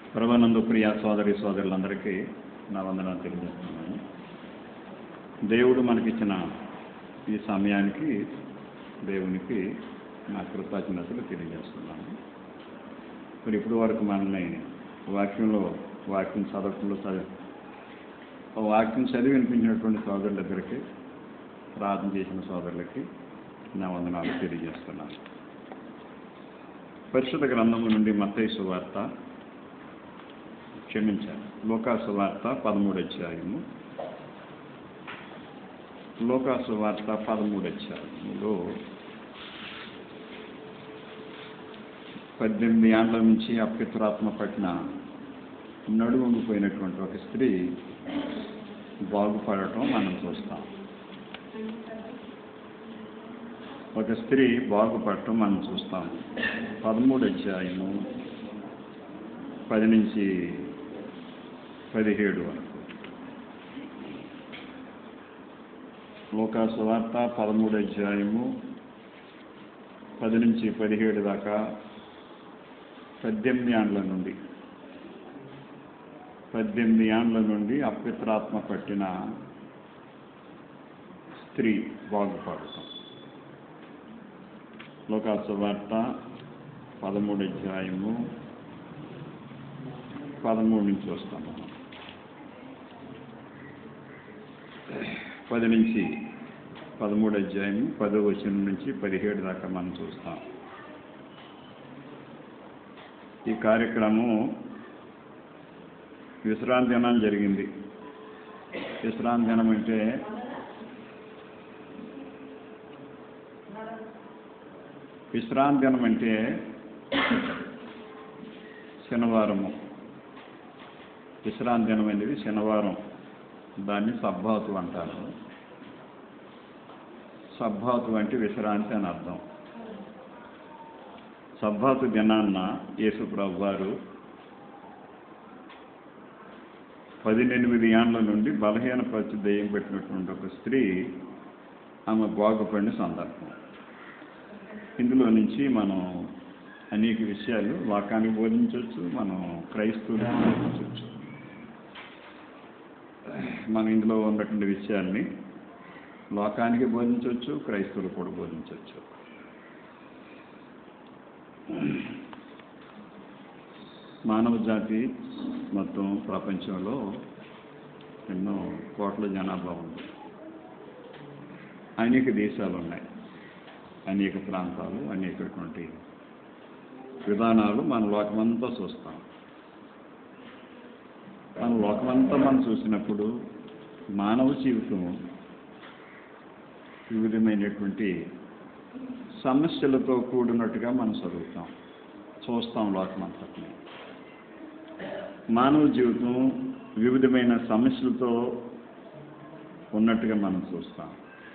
ప్రభానందు ప్రియ సోదరి సోదరులందరికీ నా వందనాలు తెలియజేస్తున్నాను దేవుడు మనకిచ్చిన ఈ సమయానికి దేవునికి నా కృతజ్ఞతలు తెలియజేస్తున్నాను మరి ఇప్పటి వరకు మనల్ని వాక్యంలో వాక్యం చదవకుండా చదివి ఆ వాక్యం చదివి వినిపించినటువంటి సోదరులందరికీ ప్రార్థన చేసిన సోదరులకి నా వందనాలు తెలియజేస్తున్నాను పరిశుద్ధ గ్రంథము నుండి మత్తయి సువార్త క్షమించాలి లోకాసు వార్త పదమూడు అధ్యాయము లోకాసు వార్త పదమూడు అధ్యాయములో పద్దెనిమిది ఏళ్ల నుంచి అపిత్రాత్మ పట్టిన నడువంగిపోయినటువంటి ఒక స్త్రీ బాగుపడటం మనం చూస్తాం ఒక స్త్రీ బాగుపడటం మనం చూస్తాం పదమూడు అధ్యాయము పది నుంచి పదిహేడు వరకు లోకాసు వార్త పదమూడు అధ్యాయము పది నుంచి పదిహేడు దాకా పద్దెనిమిది ఏండ్ల నుండి పద్దెనిమిది ఏండ్ల నుండి అపిత్రాత్మ పట్టిన స్త్రీ బాగుపడటం లోకాసు వార్త పదమూడు అధ్యాయము పదమూడు నుంచి వస్తాము పది నుంచి పదమూడు అధ్యాయం పదో వచనం నుంచి పదిహేడు దాకా మనం చూస్తాం ఈ కార్యక్రమం విశ్రాంతి దినం జరిగింది విశ్రాంతి దినం అంటే విశ్రాంతి దినం అంటే శనివారము విశ్రాంతి దినం అనేది శనివారం దాన్ని సబ్బాతు అంటారు సబ్బాతు అంటే విశ్రాంతి అని అర్థం సబ్బాతు దినాన్న యేసుప్రభు వారు పదినెనిమిది ఏండ్ల నుండి బలహీన పరిచి దెయ్యం పెట్టినటువంటి ఒక స్త్రీ ఆమె బాగుపడిన సందర్భం ఇందులో నుంచి మనం అనేక విషయాలు లోకానికి బోధించవచ్చు మనం క్రైస్తవులకు బోధించవచ్చు మన ఇందులో ఉన్నటువంటి విషయాల్ని లోకానికి బోధించవచ్చు క్రైస్తవులు కూడా బోధించవచ్చు మానవ జాతి మొత్తం ప్రపంచంలో ఎన్నో కోట్ల జనాభా ఉంది అనేక దేశాలు ఉన్నాయి అనేక ప్రాంతాలు అనేకటువంటి విధానాలు మన లోకమంతా చూస్తాం మన లోకమంతా మనం చూసినప్పుడు మానవ జీవితం వివిధమైనటువంటి సమస్యలతో కూడినట్టుగా మనం చదువుతాం చూస్తాం లోకమంతటిని మానవ జీవితం వివిధమైన సమస్యలతో ఉన్నట్టుగా మనం చూస్తాం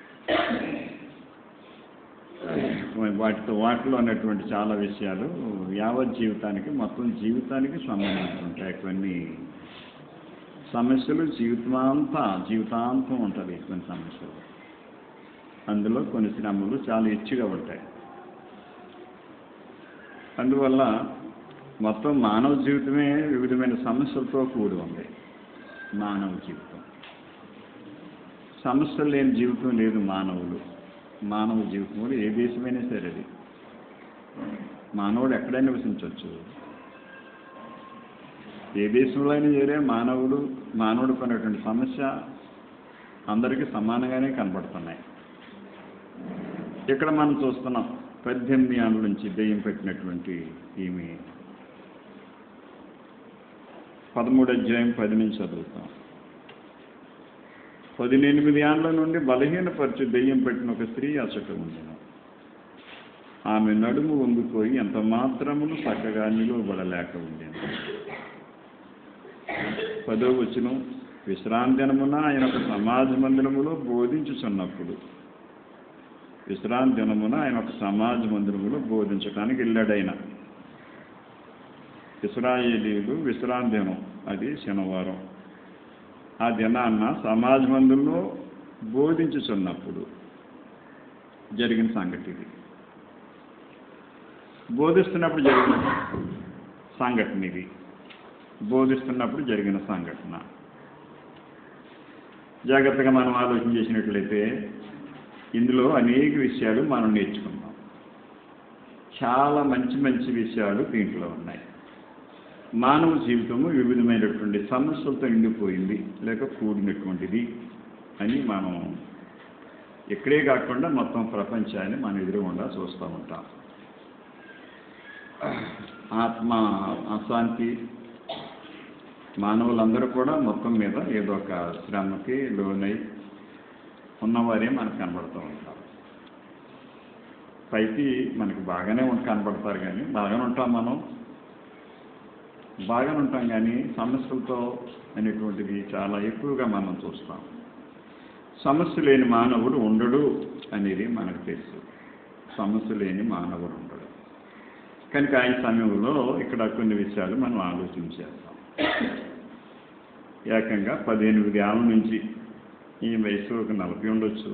వాటితో వాటిలో ఉన్నటువంటి చాలా విషయాలు యావత్ జీవితానికి మొత్తం జీవితానికి సంబంధించి ఉంటాయి కొన్ని సమస్యలు జీవితాంతా జీవితాంతం ఉంటుంది కొన్ని సమస్యలు అందులో కొన్ని శ్రమలు చాలా హెచ్చుగా ఉంటాయి అందువల్ల మొత్తం మానవ జీవితమే వివిధమైన సమస్యలతో కూడి ఉంది మానవ జీవితం సమస్యలు లేని జీవితం లేదు మానవులు మానవ జీవితం కూడా ఏ దేశమైనా సరే అది మానవుడు ఎక్కడైనా నివసించవచ్చు ఏ దేశంలో అయినా సరే మానవుడు మానవుడికి ఉన్నటువంటి సమస్య అందరికీ సమానంగానే కనపడుతున్నాయి ఇక్కడ మనం చూస్తున్నాం పద్దెనిమిది ఏళ్ళ నుంచి దెయ్యం పెట్టినటువంటి ఈమె పదమూడు అధ్యాయం పది నుంచి చదువుతాం పదినెనిమిది ఏళ్ల నుండి బలహీనపరిచి దెయ్యం పెట్టిన ఒక స్త్రీ అచట ఉండను ఆమె నడుము వంగిపోయి ఎంత మాత్రమును చక్కగా నిలువబడలేక ఉండేది పదో వచ్చిన విశ్రాంతినమున ఆయన ఒక సమాజ మందిరములో బోధించుచున్నప్పుడు విశ్రాంతి దినమున ఆయన ఒక సమాజ మందిరములో బోధించడానికి వెళ్ళాడైన ఇస్రాయేలీలు విశ్రాంతి దినం అది శనివారం ఆ దినాన్న సమాజ మందిరంలో బోధించుచున్నప్పుడు జరిగిన సంగతి ఇది బోధిస్తున్నప్పుడు జరిగిన సంఘటన ఇది బోధిస్తున్నప్పుడు జరిగిన సంఘటన జాగ్రత్తగా మనం ఆలోచన చేసినట్లయితే ఇందులో అనేక విషయాలు మనం నేర్చుకుందాం చాలా మంచి మంచి విషయాలు దీంట్లో ఉన్నాయి మానవ జీవితము వివిధమైనటువంటి సమస్యలతో నిండిపోయింది లేక కూడినటువంటిది అని మనం ఇక్కడే కాకుండా మొత్తం ప్రపంచాన్ని మన ఎదురుగుండా చూస్తూ ఉంటాం ఆత్మ అశాంతి మానవులందరూ కూడా మొత్తం మీద ఏదో ఒక శ్రమకి లోనై ఉన్నవారే మనకు కనబడుతూ ఉంటారు పైకి మనకి బాగానే ఉండి కనబడతారు కానీ బాగానే ఉంటాం మనం బాగానే ఉంటాం కానీ సమస్యలతో అనేటువంటిది చాలా ఎక్కువగా మనం చూస్తాం సమస్య లేని మానవుడు ఉండడు అనేది మనకు తెలుసు సమస్య లేని మానవుడు ఉండడు కనుక ఈ సమయంలో ఇక్కడ కొన్ని విషయాలు మనం ఆలోచించేస్తాం ఏకంగా పదిహేనుగుది ఏళ్ళ నుంచి ఈ వయసు ఒక నలభై ఉండొచ్చు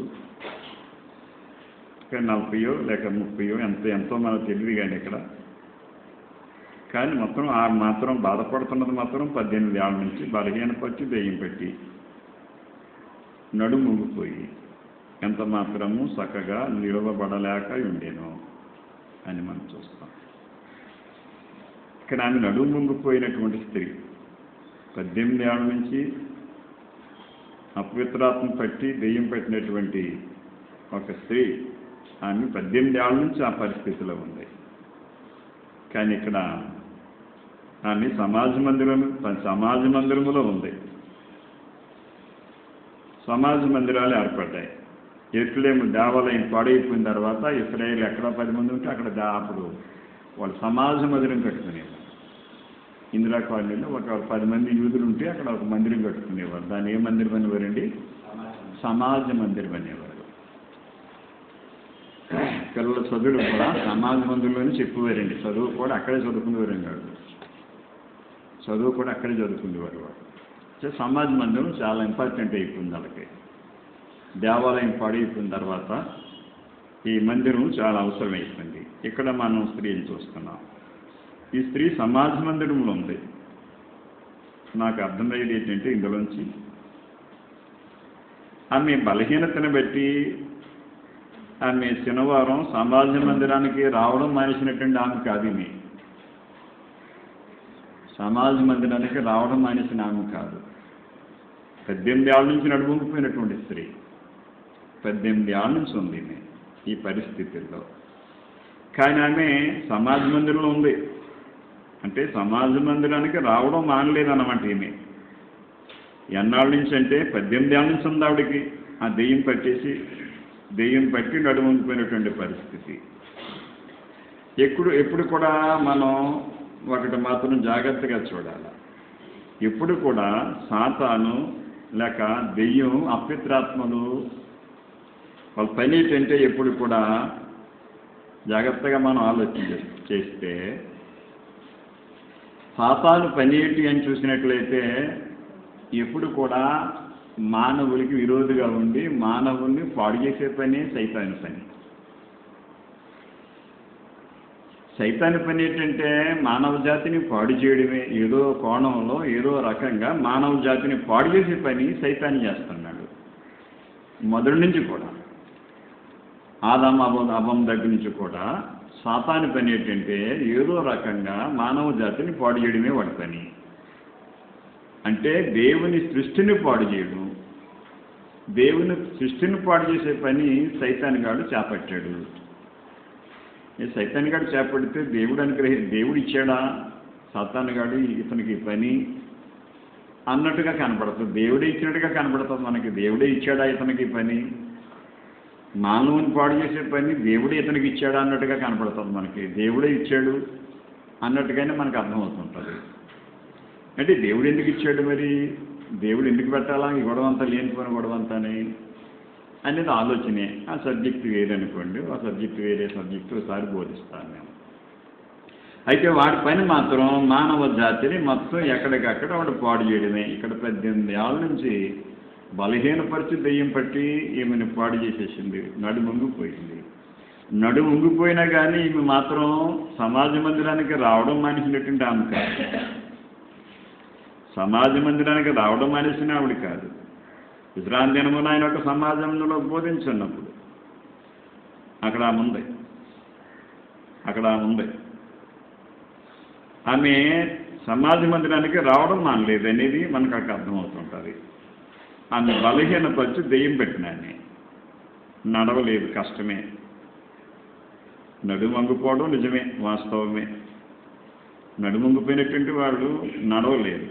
ఇంకా నలభైయో లేక ముప్పయో ఎంత ఎంతో మనకు తెలియదు కానీ ఇక్కడ కానీ మొత్తం ఆ మాత్రం బాధపడుతున్నది మాత్రం పద్దెనిమిది ఏళ్ళ నుంచి బలహీన పచ్చి దెయ్యం పెట్టి నడుము ముగిపోయి ఎంత మాత్రము చక్కగా నిలవబడలేక ఉండేను అని మనం చూస్తాం ఇక్కడ ఆమె నడుము ముంగిపోయినటువంటి స్త్రీ పద్దెనిమిది ఏళ్ళ నుంచి అపవిత్రాత్మ పట్టి దెయ్యం పెట్టినటువంటి ఒక స్త్రీ ఆమె పద్దెనిమిది ఏళ్ళ నుంచి ఆ పరిస్థితిలో ఉంది కానీ ఇక్కడ ఆమె సమాజ మందిరం సమాజ మందిరములో ఉంది సమాజ మందిరాలు ఏర్పడ్డాయి ఎట్లేము దేవాలయం పాడైపోయిన తర్వాత ఇస్రాయేల్ ఎక్కడ పది మంది ఉంటే అక్కడ దా అప్పుడు వాళ్ళు సమాజ మందిరం కట్టుకునేవారు ఇందిరా కాలనీలో ఒక పది మంది యూదులు ఉంటే అక్కడ ఒక మందిరం కట్టుకునేవారు దాన్ని ఏ మందిరం అనేవారండి సమాజ మందిరం అనేవారు పిల్లల చదువులు కూడా సమాజ మందిరంలోనే చెప్పేవారండి చదువు కూడా అక్కడే చదువుకునేవారండి వాళ్ళు చదువు కూడా అక్కడే చదువుకునేవారు వాళ్ళు సో సమాజ మందిరం చాలా ఇంపార్టెంట్ అయిపోయింది వాళ్ళకి దేవాలయం పాడైపోయిన తర్వాత ఈ మందిరం చాలా అవసరం అయిపోయింది ఇక్కడ మనం స్త్రీని చూస్తున్నాం ఈ స్త్రీ సమాజ మందిరంలో ఉంది నాకు అర్థమయ్యేది ఏంటంటే ఇందులోంచి ఆమె బలహీనతను బట్టి ఆమె శనివారం సమాజ మందిరానికి రావడం మానేసినటువంటి ఆమె కాదు ఈమె సమాజ మందిరానికి రావడం మానేసిన ఆమె కాదు పద్దెనిమిది ఏళ్ళ నుంచి నడుముకుపోయినటువంటి స్త్రీ పద్దెనిమిది ఏళ్ళ నుంచి ఉంది ఈమె ఈ పరిస్థితుల్లో కానీ ఆమె సమాజ మందిరంలో ఉంది అంటే సమాజ మందిరానికి రావడం మానలేదన్నమాట ఈమె ఎన్నాళ్ళ నుంచి అంటే పద్దెనిమిది ఏళ్ళ నుంచి ఉంది ఆవిడకి ఆ దెయ్యం పట్టేసి దెయ్యం పట్టి నడుముకుపోయినటువంటి పరిస్థితి ఎప్పుడు ఎప్పుడు కూడా మనం ఒకటి మాత్రం జాగ్రత్తగా చూడాలి ఎప్పుడు కూడా సాతాను లేక దెయ్యం అపిత్రాత్మలు వాళ్ళ పని ఏంటంటే ఎప్పుడు కూడా జాగ్రత్తగా మనం ఆలోచన చేస్- చేస్తే సాతాను పని ఏంటి అని చూసినట్లయితే ఎప్పుడు కూడా మానవులకి విరోధిగా ఉండి మానవుల్ని పాడు చేసే పని సైతాని పని సైతాని పని ఏంటంటే మానవ జాతిని పాడు చేయడమే ఏదో కోణంలో ఏదో రకంగా మానవ జాతిని పాడు చేసే పని సైతాన్ని చేస్తున్నాడు మొదటి నుంచి కూడా ఆదాం అబం అబం దగ్గర నుంచి కూడా సాతాని పని ఏంటంటే ఏదో రకంగా మానవ జాతిని పాడు చేయడమే వాడి పని అంటే దేవుని సృష్టిని పాడు చేయడం దేవుని సృష్టిని పాడు చేసే పని సైతాన్ గాడు చేపట్టాడు ఈ సైతాన్ గాడు చేపడితే దేవుడు అనుగ్రహి దేవుడు ఇచ్చాడా సతాన్ గాడు ఇతనికి ఈ పని అన్నట్టుగా కనపడుతుంది దేవుడే ఇచ్చినట్టుగా కనపడుతుంది మనకి దేవుడే ఇచ్చాడా ఇతనికి ఈ పని మానవుని పాడు చేసే పని దేవుడే ఇతనికి ఇచ్చాడా అన్నట్టుగా కనపడుతుంది మనకి దేవుడే ఇచ్చాడు అన్నట్టుగానే మనకు అర్థమవుతుంటుంది అంటే దేవుడు ఎందుకు ఇచ్చాడు మరి దేవుడు ఎందుకు పెట్టాలా ఈ గొడవ అంతా లేనిపోయిన గొడవ అంతాని అనేది ఆలోచనే ఆ సబ్జెక్ట్ వేరే అనుకోండి ఆ సబ్జెక్ట్ వేరే సబ్జెక్ట్ ఒకసారి బోధిస్తాను నేను అయితే వాడి పని మాత్రం మానవ జాతిని మొత్తం ఎక్కడికక్కడ వాడు పాడు చేయడమే ఇక్కడ పద్దెనిమిది ఏళ్ళ నుంచి బలహీనపరిచి దెయ్యం పట్టి ఈమెను పాడు చేసేసింది నడు ముంగిపోయింది నడు ముంగిపోయినా కానీ ఈమె మాత్రం సమాజ మందిరానికి రావడం మానేసినటువంటి ఆమె కాదు సమాజ మందిరానికి రావడం మానేసిన ఆవిడ కాదు విశ్రాంతి దినమున ఆయన ఒక సమాజంలో బోధించున్నప్పుడు అక్కడ ఆమె ఉంది అక్కడ ఆమె ఉంది ఆమె సమాజ మందిరానికి రావడం మానలేదు అనేది మనకు అక్కడ అర్థమవుతుంటుంది ఆమె బలహీనపరిచి దెయ్యం పెట్టినాన్ని నడవలేదు కష్టమే నడుము వంగిపోవడం నిజమే వాస్తవమే నడుము వంగిపోయినటువంటి వాళ్ళు నడవలేరు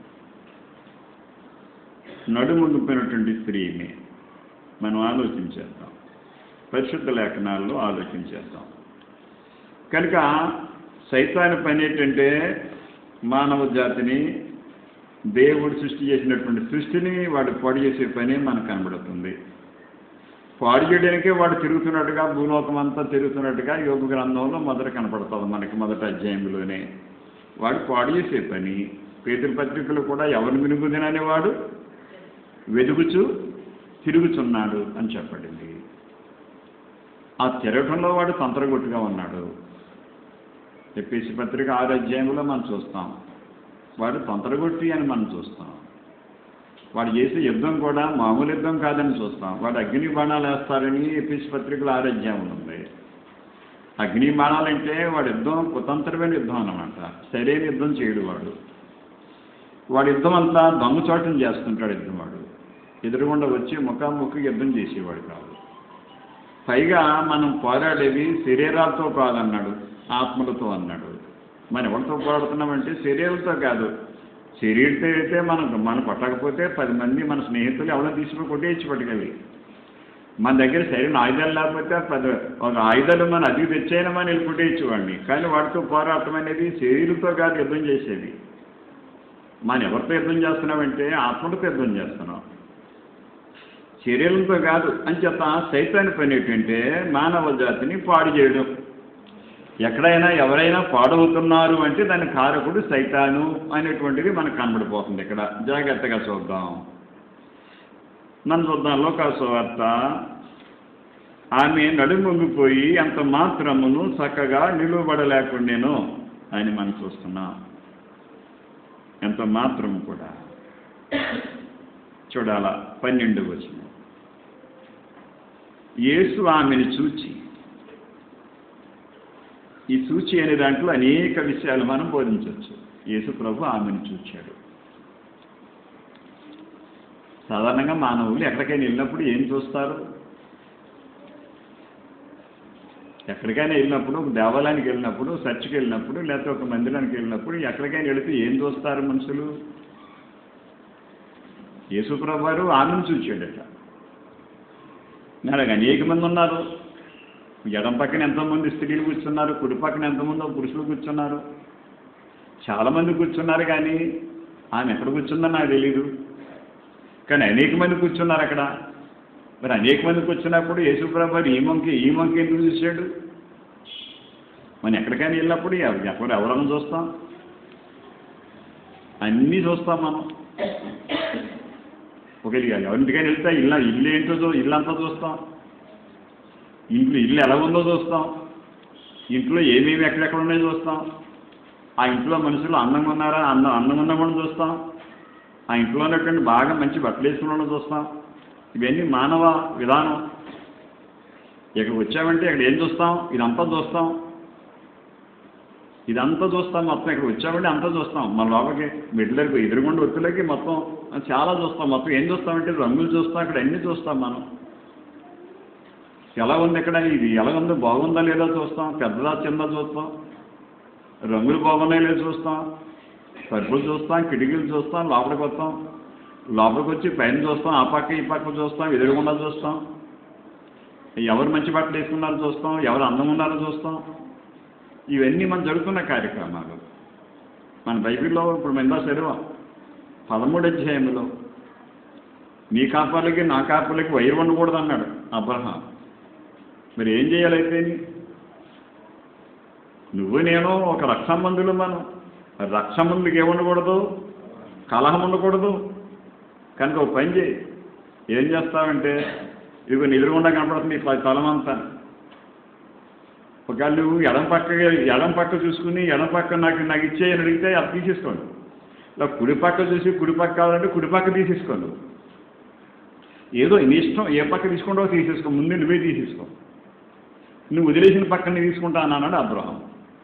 నడుము వంగిపోయినటువంటి స్త్రీని మనం ఆలోచించేద్దాం పరిశుద్ధ లేఖనాల్లో ఆలోచించేద్దాం కనుక సైతాన్ని పని ఏంటంటే మానవ జాతిని దేవుడు సృష్టి చేసినటువంటి సృష్టిని వాడు పాడు చేసే పని మనకు కనబడుతుంది పాడు చేయడానికే వాడు తిరుగుతున్నట్టుగా భూలోకం అంతా తిరుగుతున్నట్టుగా యోగ గ్రంథంలో మొదట కనపడుతుంది మనకి మొదటి అధ్యాయంలోనే వాడు పాడు చేసే పని పేదల పత్రికలు కూడా ఎవరు మినుగుదినని వాడు వెదుగుచు తిరుగుచున్నాడు అని చెప్పబడింది ఆ తిరగటంలో వాడు తంత్రగొట్టుగా ఉన్నాడు ఎపిసి పత్రిక ఆరు అధ్యాయంలో మనం చూస్తాం వాడు తొంతరగొట్టి అని మనం చూస్తాం వాడు చేసే యుద్ధం కూడా మామూలు యుద్ధం కాదని చూస్తాం వాడు అగ్ని బాణాలు వేస్తారని ఎపిసి పత్రికలు ఆరు అధ్యాయం ఉంది అగ్ని బాణాలు అంటే వాడు యుద్ధం కుతంత్రమైన యుద్ధం అన్నమాట సరైన యుద్ధం చేయడు వాడు వాడి యుద్ధం అంతా దొంగచోటం చేస్తుంటాడు యుద్ధం వాడు ఎదురుగుండా వచ్చి ముఖాముఖి యుద్ధం చేసేవాడు కాదు పైగా మనం పోరాడేది శరీరాలతో కాదన్నాడు ఆత్మలతో అన్నాడు మనం ఎవరితో పోరాడుతున్నామంటే శరీరాలతో కాదు శరీరంతో అయితే మనకు మనం కొట్టకపోతే పది మంది మన స్నేహితులు ఎవరో తీసుకుని కొట్టేయచ్చు పట్టుకెళ్ళి మన దగ్గర సరైన ఆయుధాలు లేకపోతే పది ఒక ఆయుధాలు మనం అదిగి తెచ్చైనా మనం వెళ్ళి కొట్టేయచ్చు వాడిని కానీ వాడితో పోరాటం అనేది శరీరంతో కాదు యుద్ధం చేసేది మనం ఎవరితో యుద్ధం చేస్తున్నామంటే ఆత్మలతో యుద్ధం చేస్తున్నాం శరీరంతో కాదు అని చెప్ప సైతాన్ని పని ఏంటంటే మానవ జాతిని పాడు చేయడం ఎక్కడైనా ఎవరైనా పాడవుతున్నారు అంటే దాని కారకుడు సైతాను అనేటువంటిది మనకు కనబడిపోతుంది ఇక్కడ జాగ్రత్తగా చూద్దాం మనం చూద్దాం లోకాసువార్త ఆమె నడుమొంగిపోయి అంత మాత్రమును చక్కగా నిలువబడలేకుండాను అని మనం చూస్తున్నాం ఎంత మాత్రం కూడా చూడాల పన్నెండు వచ్చిన యేసు ఆమెను చూచి ఈ సూచి అనే దాంట్లో అనేక విషయాలు మనం బోధించవచ్చు యేసు ప్రభు ఆమెను చూచాడు సాధారణంగా మానవులు ఎక్కడికైనా వెళ్ళినప్పుడు ఏం చూస్తారు ఎక్కడికైనా వెళ్ళినప్పుడు ఒక దేవాలయానికి వెళ్ళినప్పుడు చర్చికి వెళ్ళినప్పుడు లేకపోతే ఒక మందిరానికి వెళ్ళినప్పుడు ఎక్కడికైనా వెళితే ఏం చూస్తారు మనుషులు యేసుప్రభు వారు ఆమెను చూచాడట నాకు అనేక మంది ఉన్నారు ఎడం పక్కన ఎంతోమంది స్త్రీలు కూర్చున్నారు కుడి పక్కన ఎంతమంది పురుషులు కూర్చున్నారు చాలామంది కూర్చున్నారు కానీ ఆమె ఎక్కడ కూర్చుందో నాకు తెలీదు కానీ అనేక మంది కూర్చున్నారు అక్కడ మరి అనేక మంది కూర్చున్నప్పుడు యేసుప్రభు ఈ మొంకి ఈ మొంకి ఎందుకు చూశాడు మనం ఎక్కడికైనా వెళ్ళినప్పుడు ఎవ- ఎవరు ఎవరన్నా చూస్తాం అన్నీ చూస్తాం మనం ఒకవేళ ఎవరింటికైనా వెళ్తే ఇల్లు ఇల్లు ఏంటో చూ- ఇల్లు అంతా చూస్తాం ఇంట్లో ఇల్లు ఎలా ఉందో చూస్తాం ఇంట్లో ఏమేమి ఎక్కడెక్కడ ఉన్నాయో చూస్తాం ఆ ఇంట్లో మనుషులు అందంగా ఉన్నారా అందం అందంగా ఉన్నామని చూస్తాం ఆ ఇంట్లో ఉన్నటువంటి బాగా మంచి బట్టలు వేసుకున్న చూస్తాం ఇవన్నీ మానవ విధానం ఇక్కడికి వచ్చామంటే ఇక్కడ ఏం చూస్తాం ఇదంతా చూస్తాం ఇదంతా చూస్తాం మొత్తం ఇక్కడ వచ్చామంటే అంతా చూస్తాం మన లోపలికి మెట్లకి ఎదురుగుండా ఒత్తులకి మొత్తం చాలా చూస్తాం మొత్తం ఏం చూస్తామంటే రంగులు చూస్తాం ఇక్కడ అన్నీ చూస్తాం మనం ఎలా ఉంది ఇక్కడ ఇది ఎలా ఉందో బాగుందా లేదో చూస్తాం పెద్దదా చిన్నదా చూస్తాం రంగులు బాగున్నాయో లేదో చూస్తాం తలుపులు చూస్తాం కిటికీలు చూస్తాం లోపలికి వస్తాం లోపలికి వచ్చి పైన చూస్తాం ఆ పక్క ఈ పక్క చూస్తాం ఎదురుగుండా చూస్తాం ఎవరు మంచి బట్టలు వేసుకున్నారో చూస్తాం ఎవరు అందం ఉన్నారో చూస్తాం ఇవన్నీ మన జరుగుతున్న కార్యక్రమాలు మన బైబిల్లో ఇప్పుడు మెందా చదివా పదమూడు అధ్యాయంలో నీ కాపాలకి నా కాపాలకి వైరు ఉండకూడదు అన్నాడు అబ్రహాం మరి ఏం చేయాలైతే నువ్వు నేను ఒక రక్షాబంధులు మనం రక్షాబంధులకు ఏముండకూడదు కలహం ఉండకూడదు కనుక ఒక పని చేయి ఏం చేస్తావంటే ఇదిగో నిదురుగుండా కనపడుతుంది ఈ స్థలం అంతా ఒకవేళ నువ్వు ఎడం పక్క ఎడం పక్క చూసుకుని ఎడం పక్క నాకు నాకు ఇచ్చేయని అడిగితే అది తీసేసుకోండి ఇలా కుడి పక్క చూసి కుడి పక్క కావాలంటే కుడి పక్క తీసేసుకో నువ్వు ఏదో నీ ఇష్టం ఏ పక్క తీసుకుంటావో తీసేసుకో ముందు నువ్వే తీసేసుకో నువ్వు వదిలేసిన పక్కన తీసుకుంటాను అన్నాడు అబ్రహాం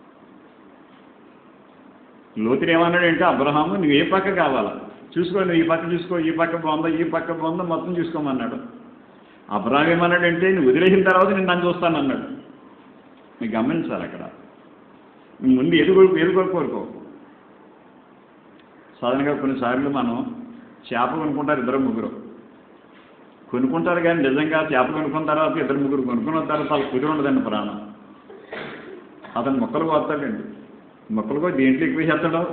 లోతుడు ఏమన్నాడంటే అబ్రహాము నువ్వు ఏ పక్క కావాలా చూసుకో నువ్వు ఈ పక్క చూసుకో ఈ పక్క బాగుందా ఈ పక్క బాగుందా మొత్తం చూసుకోమన్నాడు అబ్రహాం ఏమన్నాడంటే నువ్వు వదిలేసిన తర్వాత నేను నన్ను చూస్తాను అన్నాడు మీకు గమనించాలి అక్కడ నువ్వు ముందు ఎదుగు ఎదుగు కోరుకో సాధారణంగా కొన్నిసార్లు మనం చేప కొనుక్కుంటారు ఇద్దరు ముగ్గురు కొనుక్కుంటారు కానీ నిజంగా చేప కొనుక్కున్న తర్వాత ఇద్దరు ముగ్గురు కొనుక్కున్న తర్వాత వాళ్ళకి కుదిరి ఉండదండి ప్రాణం అతను మొక్కలు కోస్తాడండి మొక్కలు కూడా దేంట్లో ఎక్కువ చేస్తాడు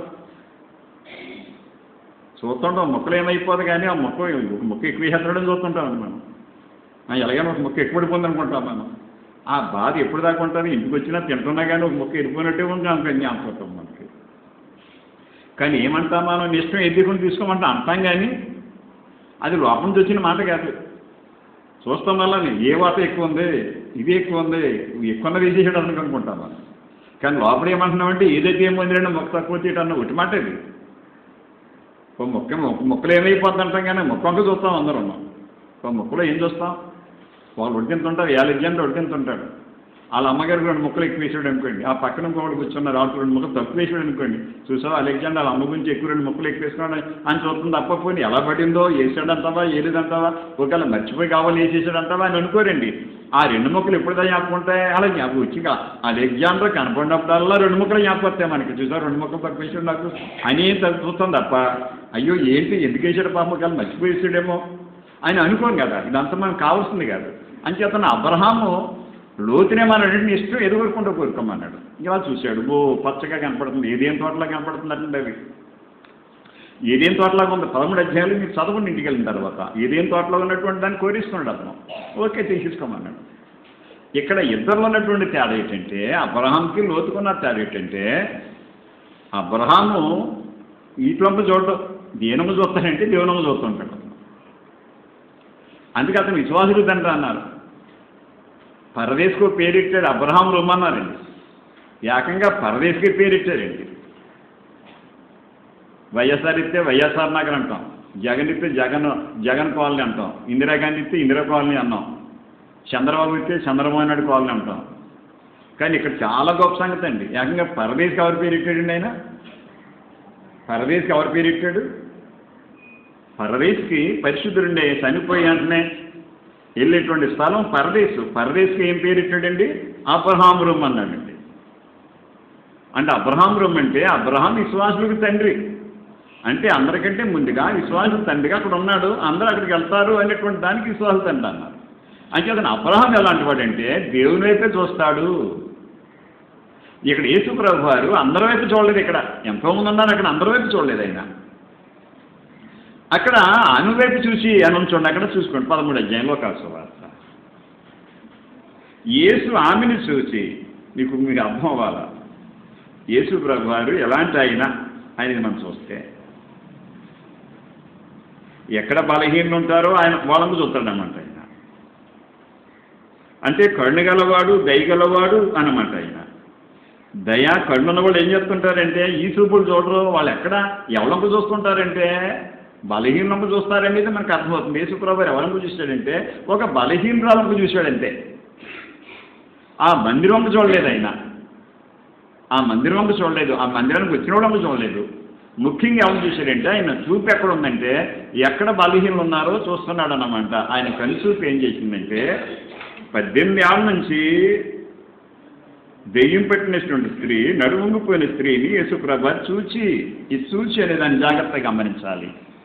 చూస్తుంటాం మొక్కలు ఏమైపోదు కానీ ఆ మొక్క ఒక మొక్క ఎక్కువ చేస్తాడని చూస్తుంటాం మనం ఆ, ఎలాగైనా ఒక మొక్క ఎక్కువ పడిపోయింది అనుకుంటాం మనం ఆ బాధ ఎప్పుడు దాకా ఉంటుంది ఇంటికి వచ్చినా తింటున్నా కానీ ఒక మొక్క వెళ్ళిపోయినట్టే ఉంది అనుకో జ్ఞాపకం మనకి కానీ ఏమంటాం మనం నీ ఇష్టం ఎదుర్కొని తీసుకోమంటాం అంటాం కానీ అది లోపల నుంచి వచ్చిన మాట కాదు చూస్తాం వల్ల ఏ వాత ఎక్కువ ఉంది ఇది ఎక్కువ ఉంది ఎక్కువ ఉన్నది వేసేసాడు అతనికి అనుకుంటాం మనం కానీ లోపల ఏమంటున్నామంటే ఏదైతే ఏం పొందిరండి మొక్క తక్కువ వచ్చేట అన్న ఒకటి మాట ఇది ఓ మొక్క మొక్క- మొక్కలు ఏమైపోద్ది అంటాం కానీ మొక్క వంక చూస్తాం అందరం ఓ మొక్కలో ఏం చూస్తాం వాళ్ళు ఉడికింతుంటారు ఏళ్ళ ఉడికింతుంటాడు వాళ్ళ అమ్మగారికి రెండు ముక్కలు ఎక్కువ వేసాడు అనుకోండి ఆ పక్కన ఇంకొకటి కూర్చున్నారు ఆవిడ రెండు ముక్కలు తక్కువ వేసాడు అనుకోండి చూసావా అలెగ్జాండర్ వాళ్ళ అమ్మ గురించి ఎక్కువ రెండు ముక్కలు ఎక్కువ వేసుకున్నాడు అని చూస్తుంది తప్ప పోయి ఎలా పడిందో వేసాడంటావా ఏలేదంటావా ఒకవేళ మర్చిపోయి కావాలి వేసేసాడంటావా అని అనుకోరండి ఆ రెండు ముక్కలు ఎప్పుడుదా జ్ఞాపకుంటాయి అలా జ్ఞాపకం వచ్చి అలెగ్జాండర్ కనపడినప్పుడల్లా రెండు ముక్కలు జ్ఞాపకం వస్తాయి మనకి చూసారు రెండు ముక్కలు తక్కువ వేసాడు నాకు అని ఏం తప్పు చూస్తాం తప్ప అయ్యో ఏంటి ఎందుకు వేసాడు పాపం ఒకవేళ మర్చిపోయి వేసాడేమో ఆయన అనుకోను కదా ఇదంతా మనకు కావాల్సింది కాదు అంచేతన అబ్రహాము లోతునే మన రెండింటిని ఇష్టం ఎదుగురుకుంటూ కోరుకోమన్నాడు ఇలా చూశాడు ఓ పచ్చగా కనపడుతుంది ఏదేం తోటలా కనపడుతుంది అంటే అది ఏదేం తోటలాగా ఉంది పదమూడు అధ్యాయులు మీరు చదవండి ఇంటికి వెళ్ళిన తర్వాత ఏదేం తోటలో ఉన్నటువంటి దాన్ని కోరిస్తున్నాడు అతను ఓకే తీసేసుకోమన్నాడు ఇక్కడ ఇద్దరిలో ఉన్నటువంటి తేడా ఏంటంటే అబ్రహాంకి లోతుకున్న తేడా ఏంటంటే అబ్రహాము ఈట్లంపు చూడటం దేనము చూస్తాడంటే దేవునము చూస్తుంటాడు అందుకే అతను విశ్వాసుడు తండ్రి అన్నారు పరదేశ్కు పేరెట్టాడు అబ్రహాం రూమ్ అన్నారండి ఏకంగా పరదేశ్కి పేరెట్టారండి వైఎస్ఆర్ ఇస్తే వైఎస్ఆర్ నగర్ అంటాం జగన్ ఇస్తే జగన్ జగన్ కాలనీ అంటాం ఇందిరాగాంధీ ఇస్తే ఇందిరా కాలనీ అన్నాం చంద్రబాబు ఇస్తే చంద్రబాబు నాయుడు కాలనీ అంటాం కానీ ఇక్కడ చాలా గొప్ప సంగతి అండి ఏకంగా పరదేశ్కి ఎవరు పేరు ఇట్టాడండి ఆయన పరదేశ్కి ఎవరు పేరు ఇట్టాడు పరదేశ్కి పరిశుద్ధుడుండే చనిపోయి వెంటనే వెళ్ళేటువంటి స్థలం పరదేశు పరదేశ్కి ఏం పేరు ఇట్టాడండి అబ్రహాం రూమ్ అన్నాడండి అంటే అబ్రహాం రూమ్ అంటే అబ్రహాం విశ్వాసులకు తండ్రి అంటే అందరికంటే ముందుగా విశ్వాసు తండ్రిగా అక్కడ ఉన్నాడు అందరూ అక్కడికి వెళ్తారు అనేటువంటి దానికి విశ్వాస తండ్రి అన్నారు అంటే అతను అబ్రహాం ఎలాంటి వాడంటే దేవుని వైపే చూస్తాడు ఇక్కడ యేసు ప్రభు వారు అందరి వైపు చూడలేదు ఇక్కడ ఎంతోమంది ఉన్నారు అక్కడ అందరి వైపు చూడలేదు ఆయన అక్కడ ఆమె వైపు చూసి అని చూడండి అక్కడ చూసుకోండి పదమూడు అధ్యాయంలో కాసు వార్త యేసు ఆమెను చూసి మీకు మీకు అర్థం అవ్వాలా యేసు ప్రభు వారు ఎలాంటి ఆయన ఆయనని మనం చూస్తే ఎక్కడ బలహీనలు ఉంటారో ఆయన వాళ్ళకు చూస్తాడనమాట ఆయన అంటే కరుణ గలవాడు దయ గలవాడు అనమాట ఆయన దయ కరుణున్న వాళ్ళు ఏం చేస్తుంటారంటే ఈ చూపులు చూడరు వాళ్ళు ఎక్కడ ఎవరంపు చూస్తుంటారంటే బలహీనంపు చూస్తారనేది మనకు అర్థమవుతుంది యేసుప్రభు ఎవరంపు చూశాడంటే ఒక బలహీనరాలంపు చూశాడంతే ఆ మందిరం వంక చూడలేదు ఆయన ఆ మందిరం వంక చూడలేదు ఆ మందిరానికి వచ్చిన వంక చూడలేదు ముఖ్యంగా ఎవరు చూశాడంటే ఆయన చూపు ఎక్కడ ఉందంటే ఎక్కడ బలహీనలు ఉన్నారో చూస్తున్నాడు అన్నమాట ఆయన కనుచూపు ఏం చేసిందంటే పద్దెనిమిది ఏళ్ళ నుంచి దెయ్యం పెట్టినటువంటి స్త్రీ నడుముంగిపోయిన స్త్రీని యేసుప్రభ చూచి ఈ చూచి అనే దాన్ని జాగ్రత్తగా గమనించాలి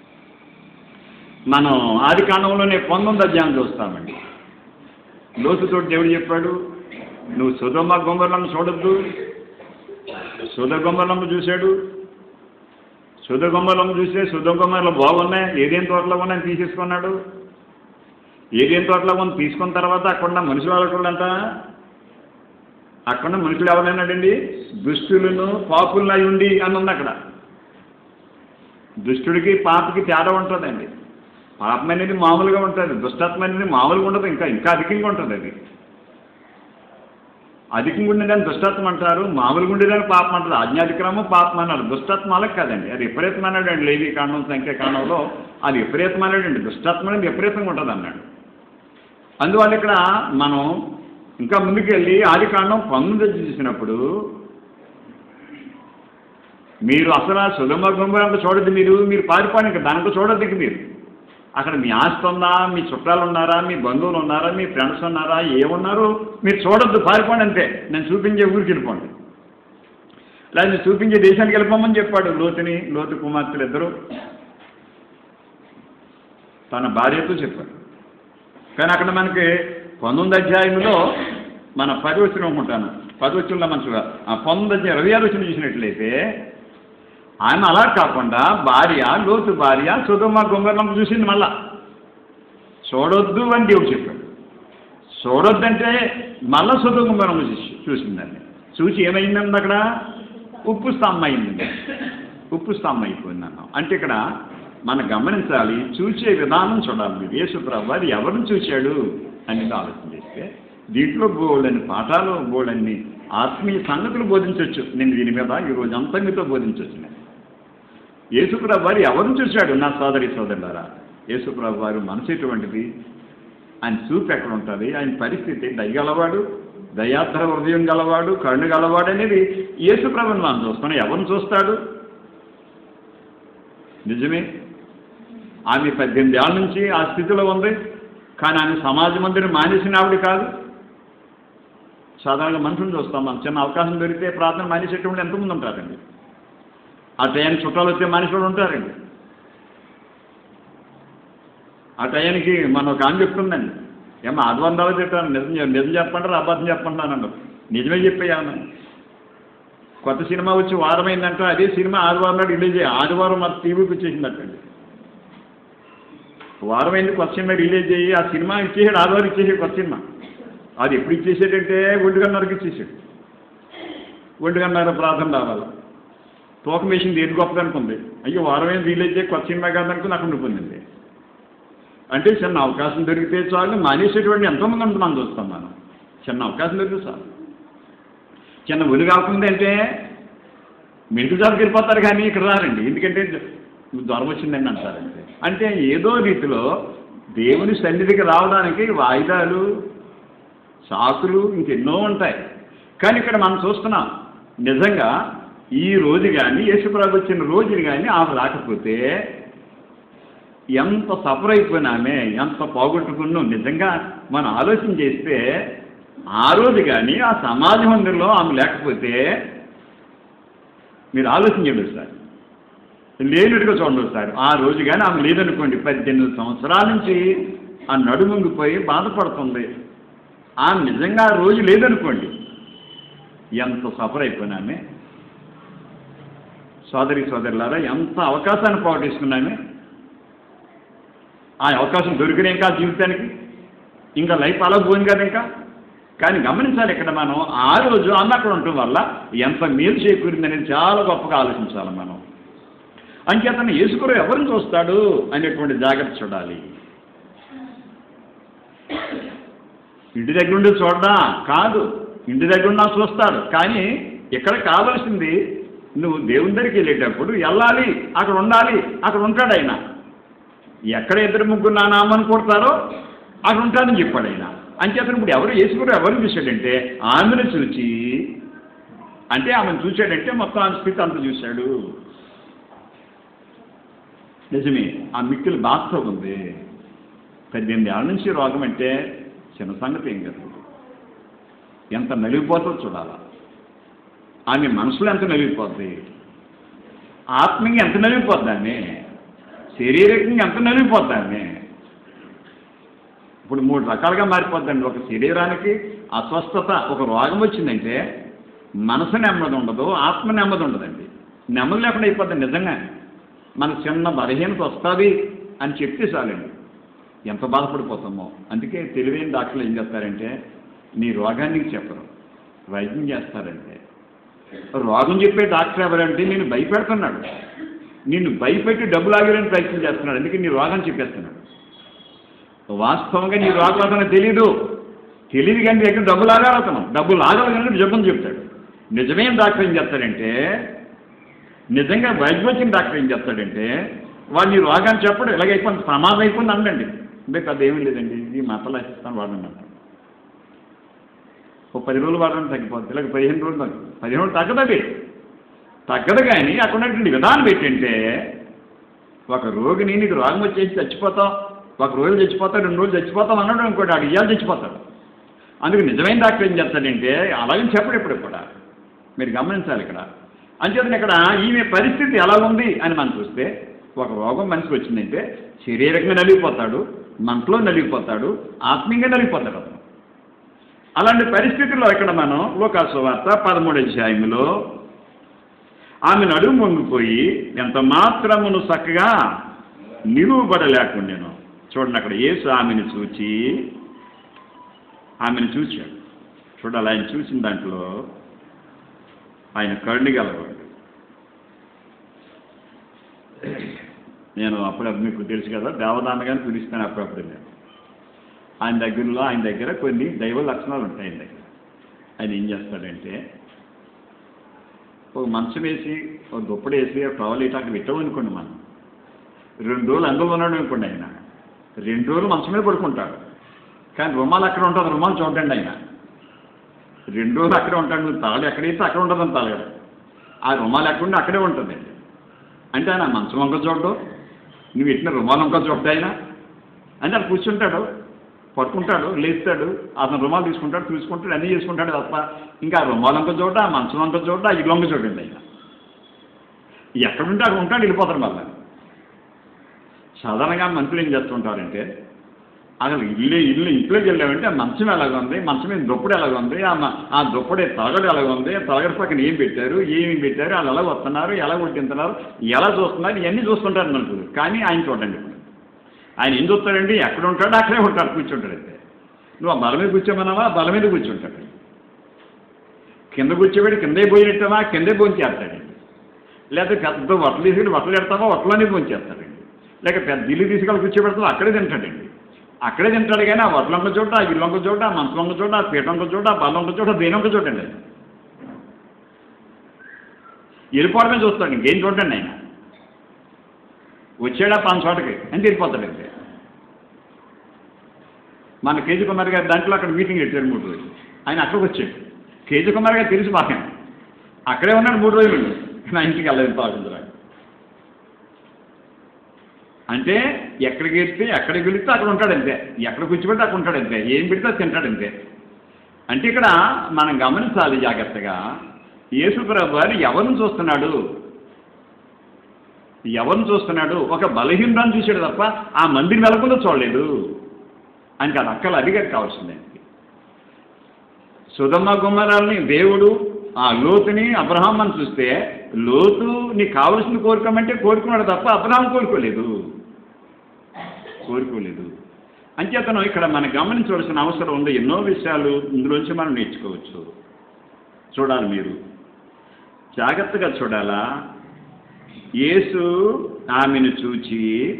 మనం ఆది కాండంలోనే పంతొమ్మిది అధ్యాయం చూస్తామండి లోతుతో దేవుడు చెప్పాడు నువ్వు సుధమ్మ గొంగరలను చూడొద్దు సుధ గొంగరలమ్మ చూశాడు సుధ గొంగరలమ్మ చూస్తే సుధ గొంగరలు బాగున్నాయి ఏదేం తోటలో ఉన్నాయని తీసేసుకున్నాడు ఏదేం తోటలో ఉంది తీసుకున్న తర్వాత అక్కడ మనుషులు వాళ్ళంతా అక్కడ మనుషులు ఎవరైనాడండి దుష్టులను పాపులను అయి ఉండి అని ఉంది అక్కడ దుష్టుడికి పాపకి తేడా ఉంటుందండి పాపం అనేది మామూలుగా ఉంటుంది దుష్టత్వం అనేది మామూలుగా ఉండదు ఇంకా ఇంకా అధికంగా ఉంటుంది అది అధికంగా ఉండేదాన్ని దుష్టత్వం అంటారు మామూలుగా ఉండేదాన్ని పాపం అంటారు ఆజ్ఞాతిక్రమం పాపం అన్నారు దుష్టత్వాలకు కాదండి అది విపరీతమైనడు అండి లేవి కాండం సంఖ్య కాండంలో అది విపరీతమైనడు అండి దుష్టత్వం అనేది విపరీతంగా ఉంటుంది అన్నాడు అందువల్ల ఇక్కడ మనం ఇంకా ముందుకెళ్ళి ఆది కాండం పంతొమ్మిది చూసినప్పుడు మీరు అసలు ఆ సులభ గుంభరంగా చూడద్దు మీరు మీరు పారిపోండి ఇంకా దాంట్లో చూడద్దు ఇక మీరు అక్కడ మీ ఆస్తి ఉందా మీ చుట్టాలు ఉన్నారా మీ బంధువులు ఉన్నారా మీ ఫ్రెండ్స్ ఉన్నారా ఏమున్నారు మీరు చూడొద్దు పారిపోండి అంతే నేను చూపించే ఊరికి వెళ్ళిపోండి లేదా నేను చూపించే దేశానికి వెళ్ళిపోమని చెప్పాడు లోతుని లోతు కుమార్తెలు ఇద్దరు తన భార్యతో చెప్పాడు కానీ అక్కడ మనకి పంతొమ్మిది అధ్యాయంలో మన పది వచ్చిన అనుకుంటాను పది వచ్చిన మంచిగా ఆ పంతొమ్మిది అధ్యాయం ఇరవై ఆరు వచ్చిన చూసినట్లయితే ఆయన అలా కాకుండా భార్య లోతు భార్య సుధమ గొంగరం చూసింది మళ్ళా చూడొద్దు అని దేవుడు చెప్పాడు చూడొద్దంటే మళ్ళా సుధమ గొంగరం చూసి చూసిందండి చూసి ఏమైందండి అక్కడ ఉప్పు స్తంభం అయిందండి ఉప్పు స్తంభం అయిపోయింది అన్నాం అంటే ఇక్కడ మనం గమనించాలి చూసే విధానం చూడాలి మీరు యేసుప్రభు అది ఎవరిని చూశాడు అనేది ఆలోచన చేస్తే దీంట్లో బోళ్ళని పాఠాలు బోళ్ళని ఆత్మీయ సంగతులు బోధించవచ్చు నేను దీని మీద ఈరోజు అంతా మీతో బోధించవచ్చు నేను యేసుప్రభు వారు ఎవరిని చూశాడు నా సోదరి సోదరులారా యేసుప్రభు వారు మనసు ఎటువంటిది ఆయన చూపు ఎక్కడ ఉంటుంది ఆయన పరిస్థితి దయగలవాడు దయాత్ర హృదయం గలవాడు కరుణ గలవాడు అనేది యేసుప్రభుని మనం చూస్తున్నాం ఎవరిని చూస్తాడు నిజమే ఆమె పద్దెనిమిది ఏళ్ళ నుంచి ఆ స్థితిలో ఉంది కానీ ఆమె సమాజ మందిరం మానేసిన ఆవిడ కాదు సాధారణంగా మనుషులు చూస్తాం మనం చిన్న అవకాశం దొరికితే ప్రార్థన మానేసేటువంటి ఎంతమంది ఉంటారండి ఆ టయానికి చుట్టాలు వచ్చే మనిషి కూడా ఉంటారండి ఆ టయానికి మనం ఒక ఆమె చెప్తుందండి ఏమో ఆదివారం దాకా చెప్పాను నిజం చెప్- నిజం చెప్పంటారు అబద్ధం చెప్పంటాను నిజమే చెప్పేయాను కొత్త సినిమా వచ్చి వారం అయిందంటే అదే సినిమా ఆదివారం నాడు రిలీజ్ అయ్యి ఆదివారం మా టీవీకి వచ్చేసిందటండి వారం అయింది కొత్త సినిమా రిలీజ్ అయ్యి ఆ సినిమా ఇచ్చేసాడు ఆదివారం ఇచ్చేసాడు కొత్త సినిమా అది ఎప్పుడు ఇచ్చేసాడంటే ఒంటిగన్నరకు ఇచ్చేసాడు ఒంటిగన్నర ప్రార్థన రావాలి తూకం వేసింది ఏది గొప్పది అనుకుంది అయ్యో వారం అయింది రిలీజ్ అయ్యి కొత్త సినిమా కాదనుకుని అక్కడ ఉండిపోయింది అంటే చిన్న అవకాశం దొరికితే చాలు మానేసేటువంటి ఎంతోమంది ఉంటుంది మనం చూస్తాం మనం చిన్న అవకాశం దొరికితే చాలు చిన్న ఒలి కాకుండా అంటే మెడికల్ షాప్కి వెళ్ళిపోతారు కానీ ఇక్కడ రారండి ఎందుకంటే జ్వరం వచ్చిందని అంటారంటే అంటే ఏదో రీతిలో దేవుని సన్నిధికి రావడానికి వాయిదాలు సాకులు ఇంకెన్నో ఉంటాయి కానీ ఇక్కడ మనం చూస్తున్నాం నిజంగా ఈ రోజు కానీ యేసుప్రభు వచ్చిన రోజుని కానీ ఆమె రాకపోతే ఎంత సఫర్ అయిపోయినామే ఎంత పోగొట్టుకున్నాం నిజంగా మనం ఆలోచన చేస్తే ఆ రోజు కానీ ఆ సమాజ మందిరంలో ఆమె లేకపోతే మీరు ఆలోచించండి సార్ లేనుడిగా చూడండి సార్ ఆ రోజు కానీ ఆమె లేదనుకోండి పద్దెనిమిది సంవత్సరాల నుంచి ఆ నడుముంగిపోయి బాధపడుతుంది ఆమె నిజంగా ఆ రోజు లేదనుకోండి ఎంత సఫర్ అయిపోయినామే సోదరి సోదరులారా ఎంత అవకాశాన్ని పోగొట్టేసుకున్నామే ఆ అవకాశం దొరికిన ఇంకా జీవితానికి ఇంకా లైఫ్ అలా పోయింది కదా ఇంకా కానీ గమనించాలి ఇక్కడ మనం ఆ రోజు అన్న అక్కడ ఉండటం వల్ల ఎంత మేలు చేకూరింది అనేది చాలా గొప్పగా ఆలోచించాలి మనం అంచేతను యేసుకురు ఎవరిని చూస్తాడు అనేటువంటి జాగ్రత్త చూడాలి ఇంటి దగ్గర ఉండి చూడడా కాదు ఇంటి దగ్గర ఉన్నా చూస్తాడు కానీ ఇక్కడ కావలసింది నువ్వు దేవుని దగ్గరికి వెళ్ళేటప్పుడు వెళ్ళాలి అక్కడ ఉండాలి అక్కడ ఉంటాడు ఆయన ఎక్కడ ఇద్దరు ముగ్గురు నా నామని కొడతారో అక్కడ ఉంటానని చెప్పాడు ఆయన అంచేతను ఇప్పుడు ఎవరు యేసుకురు ఎవరిని చూశాడంటే ఆమెను చూచి అంటే ఆమెను చూశాడంటే మొత్తం ఆమె స్థితి అంత చూశాడు నిజమే ఆ మిక్కిలి బాధతో ఉంది పద్దెనిమిది ఏళ్ళ నుంచి రోగం అంటే చిన్న సంగతి ఏం కాదు ఎంత నలిగిపోతుందో చూడాలా ఆమె మనసులో ఎంత నలిగిపోద్ది ఆత్మీయంగా ఎంత నలిగిపోద్ది ఆమె శారీరకంగా ఎంత నలిగిపోద్ది ఆమె ఇప్పుడు మూడు రకాలుగా మారిపోద్దండి ఒక శరీరానికి అస్వస్థత ఒక రోగం వచ్చిందంటే మనసు నెమ్మది ఉండదు ఆత్మ నెమ్మది ఉండదండి నెమ్మది లేకుండా అయిపోద్ది నిజంగా మనకు చిన్న బలహీనత వస్తుంది అని చెప్తే చాలండి ఎంత బాధపడిపోతామో అందుకే తెలివైన డాక్టర్లు ఏం చేస్తారంటే నీ రోగానికి చెప్పరు వైద్యం చేస్తారంటే రోగం చెప్పే డాక్టర్ ఎవరంటే నేను భయపెడుతున్నాడు నిన్ను భయపెట్టి డబ్బులు ఆగేయడానికి ప్రయత్నం చేస్తున్నాడు అందుకే నీ రోగం చెప్పేస్తున్నాడు వాస్తవంగా నీ రోగం అతను తెలీదు తెలియదు కానీ నీ దగ్గర డబ్బులు ఆగాడుతున్నాం డబ్బులు ఆగలగని జబ్బుని చెప్తాడు నిజమైన డాక్టర్ ఏం చెప్తాడంటే నిజంగా వైద్యం వచ్చిన డాక్టర్ ఏం చెప్తాడంటే వాడు నీ రోగాన్ని చెప్పడు ఇలాగైపోయింది ప్రమాదం అయిపోయింది అండండి అంటే పెద్ద ఏమీ లేదండి ఈ మతలు ఇస్తాను వాడండి అంటాడు ఓ పది రోజులు వాడడం తగ్గిపోతుంది ఇలాగ పదిహేను రోజులు తగ్గు పదిహేను రోజులు తగ్గదండి తగ్గదు కానీ అక్కడ ఉన్నటువంటి విధానం ఏంటంటే ఒక రోగిని నీకు రోగం వచ్చేసి చచ్చిపోతావు ఒక రోజు చచ్చిపోతావు రెండు రోజులు చచ్చిపోతావు అన్నాడు ఇంకోటి ఆడు ఇవాళ చచ్చిపోతాడు అందుకు నిజమైన డాక్టర్ ఏం చెప్తాడంటే అలాగే చెప్పడు ఇప్పుడు కూడా మీరు గమనించాలి ఇక్కడ అంచేతను ఇక్కడ ఈమె పరిస్థితి ఎలా ఉంది అని మనం చూస్తే ఒక రోగం మనిషికి వచ్చిందంటే శరీరంగా నలిగిపోతాడు మనసులో నలిగిపోతాడు ఆత్మీయంగా నలిగిపోతాడు అతను అలాంటి పరిస్థితుల్లో ఇక్కడ మనం లోకాసు వార్త పదమూడు అధ్యాయంలో ఆమె నడుము వంగిపోయి ఎంత మాత్రమును చక్కగా నిలువబడలేకుండాను చూడండి అక్కడ యేసు ఆమెను చూచి ఆమెను చూచాడు చూడాలి ఆయన చూసిన దాంట్లో ఆయన కరుణ గలవాడు నేను అప్పుడప్పుడు మీకు తెలుసు కదా దేవదానగానే పిలుస్తాను అప్పుడప్పుడు నేను ఆయన దగ్గరలో ఆయన దగ్గర కొన్ని దైవ లక్షణాలు ఉంటాయి ఆయన దగ్గర ఆయన ఏం చేస్తాడంటే ఒక మంచం వేసి ఒక దుప్పటి వేసి ఒక టవల్ ఇటు అక్కడ పెట్టమనుకోండి మనం రెండు రోజులు అందులో ఉన్నాడు అనుకోండి ఆయన రెండు రోజులు మంచం మీద పడుకుంటాడు కానీ రుమాలు అక్కడ ఉంటుంది రుమాలు చూడండి ఆయన రెండు రోజులు అక్కడే ఉంటాడు నువ్వు తాడు ఎక్కడైతే అక్కడ ఉంటుందని తాగడు ఆ రుమాలు ఎక్కడుండి అక్కడే ఉంటుంది అంటే ఆయన మంచం వంక చూడడు నువ్వు ఇట్టిన రుమాలు వంక చూడటం ఆయన అంటే అక్కడ కూర్చుంటాడు పట్టుకుంటాడు లేస్తాడు అతను రుమాలు తీసుకుంటాడు చూసుకుంటాడు అన్నీ చేసుకుంటాడు తప్ప ఇంకా ఆ రుమాలు వంక చూడ ఆ మంచం వంక చూడ ఆ ఇల్లు వంక చూడండి ఆయన ఎక్కడుంటే అక్కడ ఉంటాడు వెళ్ళిపోతాడు మళ్ళీ సాధారణంగా మనుషులు ఏం చేస్తుంటారంటే అసలు ఇల్లు ఇల్లు ఇంట్లోకి వెళ్ళామంటే ఆ మంచం ఎలాగ ఉంది మంచం మీద దుప్పటి ఎలాగ ఉంది ఆ మ- ఆ దుప్పటి తలగడు ఎలాగ ఉంది తలగడి పక్కన ఏం పెట్టారు ఏమి పెట్టారు వాళ్ళు ఎలా వస్తున్నారు ఎలా కొట్టింటున్నారు ఎలా చూస్తున్నారు ఇవన్నీ చూస్తుంటారు మనుషులు కానీ ఆయన చూడండి ఇప్పుడు ఆయన ఏం చూస్తాడండి ఎక్కడ ఉంటాడో అక్కడే ఉంటాడు కూర్చుంటాడు అయితే నువ్వు ఆ బల మీద కూర్చోమన్నావా ఆ బల మీద కూర్చుంటాడు కింద కూర్చోబెట్టి కిందే పోయినట్టమా కిందే భోజనం చేస్తాడండి లేకపోతే పెద్ద వట్టలు తీసుకెళ్ళి వట్టలు పెడతామా వట్టలోనే భోజనం చేస్తాడండి లేక పెద్ద ఇల్లు తీసుకెళ్ళి కూర్చోబెడతామో అక్కడే తింటాడండి అక్కడే తింటాడు కానీ ఆ వడ్లంక చోట ఆ ఇల్లంక చోట ఆ మంచంక చోట ఆ పీటంక చోట ఆ బల్లంక చోట దేనొక చోటండి ఆయన వెళ్ళిపోవడమే చూస్తాడు ఇంకేం చూడండి ఆయన వచ్చాడా పాన్ చోటకి అని వెళ్ళిపోతాడు అంతే మన కేజీ కుమార్ గారి దాంట్లో అక్కడ మీటింగ్ పెట్టారు మూడు రోజులు ఆయన అక్కడికి వచ్చాడు కేజీ కుమార్ గారు తెలుసు బాగా అక్కడే ఉన్నాడు మూడు రోజులు నా ఇంటికి వెళ్ళలేదు పాల్గొందరా అంటే ఎక్కడికి వెళ్తే ఎక్కడికి వెళితే అక్కడ ఉంటాడు అంతే ఎక్కడ కూర్చోబెడితే అక్కడ ఉంటాడు అంతే ఏం పెడితే అది తింటాడు అంతే అంటే ఇక్కడ మనం గమనించాలి జాగ్రత్తగా యేసుప్రభు వారు ఎవరిని చూస్తున్నాడు ఎవరిని చూస్తున్నాడు ఒక బలహీనరాన్ని చూశాడు తప్ప ఆ మందిని వెలకుండా చూడలేదు ఆయనకి అది అక్కలు అడిగారు కావాల్సిందే సుధమ్మ గుమ్మరాల్ని దేవుడు ఆ లోతుని అబ్రహాం అని చూస్తే లోతు నీకు కావలసింది కోరుకోమంటే కోరుకున్నాడు తప్ప అబ్రహాం కోరుకోలేదు కోరుకోలేదు అంచేతను ఇక్కడ మనం గమనించవలసిన అవసరం ఉంది ఎన్నో విషయాలు ఇందులోంచి మనం నేర్చుకోవచ్చు చూడాలి మీరు జాగ్రత్తగా చూడాలా యేసు ఆమెను చూచి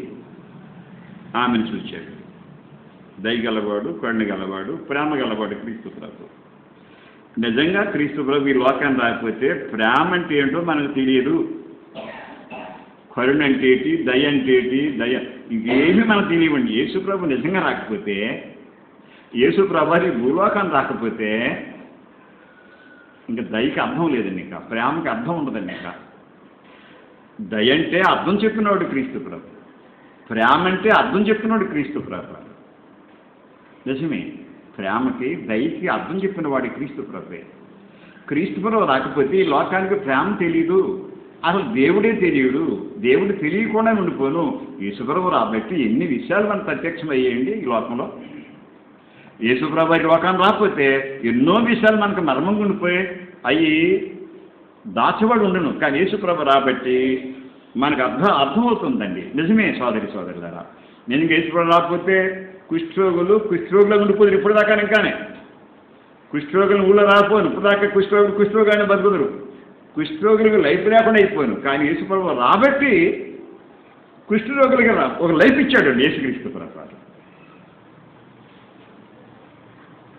ఆమెను చూచాడు దయగలవాడు కరుణ గలవాడు ప్రేమ గలవాడు క్రీస్తు ప్రభు నిజంగా క్రీస్తు ప్రభు ఈ లోకాన్ని రాకపోతే ప్రేమ అంటే ఏంటో మనకు తెలియదు కరుణ అంటే ఏంటి దయ అంటే ఏంటి దయ ఇవేమీ మనకు తెలియవండి యేసు ప్రభు నిజంగా రాకపోతే యేసు ప్రభు ఈ భూలోకాన్ని రాకపోతే ఇంకా దయకి అర్థం లేదండి ఇంకా ప్రేమకి అర్థం ఉండదండి ఇంకా దయ అంటే అర్థం చెప్పినవాడు క్రీస్తు ప్రభు ప్రేమ అంటే అర్థం చెప్పినవాడు క్రీస్తు ప్రభు నిజమే ప్రేమకి దయకి అర్థం చెప్పిన వాడి క్రీస్తు ప్రభే క్రీస్తు ప్రభు రాకపోతే ఈ లోకానికి ప్రేమ తెలియదు అసలు దేవుడే తెలియడు దేవుడు తెలియకుండా ఉండిపోను యేసుప్రభు రాబట్టి ఎన్ని విషయాలు మనకు ప్రత్యక్షమయ్యేయండి ఈ లోకంలో యేసుప్రభు ఈ లోకాన్ని రాకపోతే ఎన్నో విషయాలు మనకు మర్మంగా ఉండిపోయి అవి దాచబడి ఉండను కానీ యేసుప్రభు రాబట్టి మనకు అర్థం అర్థమవుతుందండి నిజమే సోదరి సోదరులారా నేను ఇంక యేసుప్రభు రాకపోతే కుష్ఠరోగులు కుష్ఠరోగులు ఉండిపోదురు ఇప్పుడు దాకా ఇంకానే కుష్ఠరోగులు ఊళ్ళో రాకపోను ఇప్పుడు దాకా కుష్ఠరోగులు కుష్ఠరోగాన్ని బతుకుదురు కుష్ఠరోగులకు లైఫ్ లేకుండా అయిపోయాను కానీ యేసుప్రభు రాబట్టి కుష్ఠరోగులకి రా ఒక లైఫ్ ఇచ్చాడు యేసుక్రీస్తు ప్రభు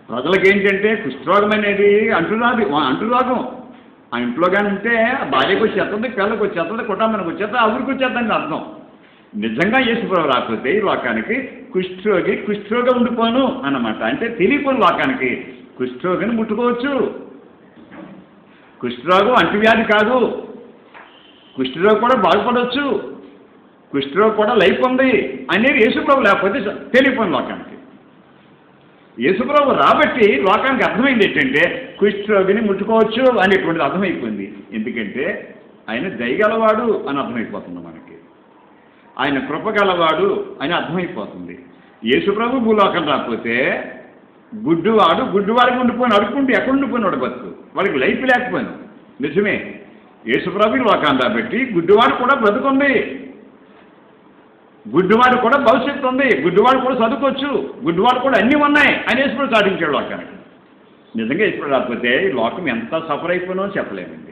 ప్రజలకు ఏంటంటే కుష్ఠరోగం అనేది అంటురాది అంటురోగం ఆ ఇంట్లో కానీ ఉంటే భార్యకు వచ్చేస్తుంది పిల్లలకు వచ్చేస్తుంది కుటుంబానికి వచ్చేస్తుంది ఆ ఊరికి వచ్చేద్దని అర్థం నిజంగా యేసుప్రభు రాకపోతే ఈ లోకానికి కుష్ఠరోగి కుష్ఠరోగం ఉండిపోను అన్నమాట అంటే తెలియపోను లోకానికి కుష్ఠరోగిని ముట్టుకోవచ్చు కుష్ఠరోగం అంటువ్యాధి కాదు కుష్ఠరోగం కూడా బాగుపడవచ్చు కుష్ఠరోగం కూడా లైఫ్ ఉంది అనేది యేసుప్రభు లేకపోతే తెలియపోను లోకానికి యేసుప్రభు రాబట్టి లోకానికి అర్థమైంది ఏంటంటే కుష్ఠరోగిని ముట్టుకోవచ్చు అనేటువంటిది అర్థమైపోయింది ఎందుకంటే ఆయన దయగలవాడు అని అర్థమైపోతుంది మనకి ఆయన కృపగలవాడు అని అర్థమైపోతుంది యేసుప్రభు భూలోకం రాకపోతే గుడ్డువాడు గుడ్డువాడికి ఉండిపోయిన అడుక్కుంటూ ఎక్కడ ఉండిపోయినాడు బతుకు వాడికి లైఫ్ లేకపోయాను నిజమే యేసుప్రభు లోకాన్ని రాబట్టి గుడ్డివాడు కూడా బ్రతుకుంది గుడ్డివాడు కూడా భవిష్యత్తు ఉంది గుడ్డివాడు కూడా చదువుకోవచ్చు గుడ్డివాడు కూడా అన్నీ ఉన్నాయి అని యేసుప్రభు సాధించాడు లోకానికి నిజంగా యేసుప్రభు రాకపోతే ఈ లోకం ఎంత సఫర్ అయిపోయినో చెప్పలేమండి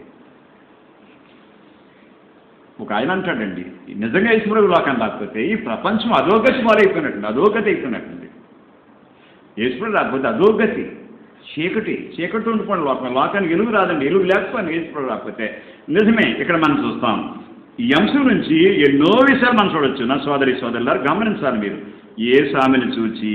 ఒక ఆయన అంటాడండి నిజంగా యేసుప్రభు లోకాన్ని రాకపోతే ఈ ప్రపంచం అధోగతి మొదలైపోయినట్టుంది అధోగతి అయిపోయినట్టుంది యేసుప్రభు రాకపోతే అధోగతి చీకటి చీకటి ఉండిపోయిన లోకం లోకానికి ఎలుగు రాదండి ఎలుగు లేకపోయినా యేసుప్రభు రాకపోతే నిజమే ఇక్కడ మనం చూస్తాం ఈ అంశం నుంచి ఎన్నో విషయాలు మనం చూడొచ్చు నా సోదరి సోదరులారు గమనించాలి మీరు ఏ సామెను చూచి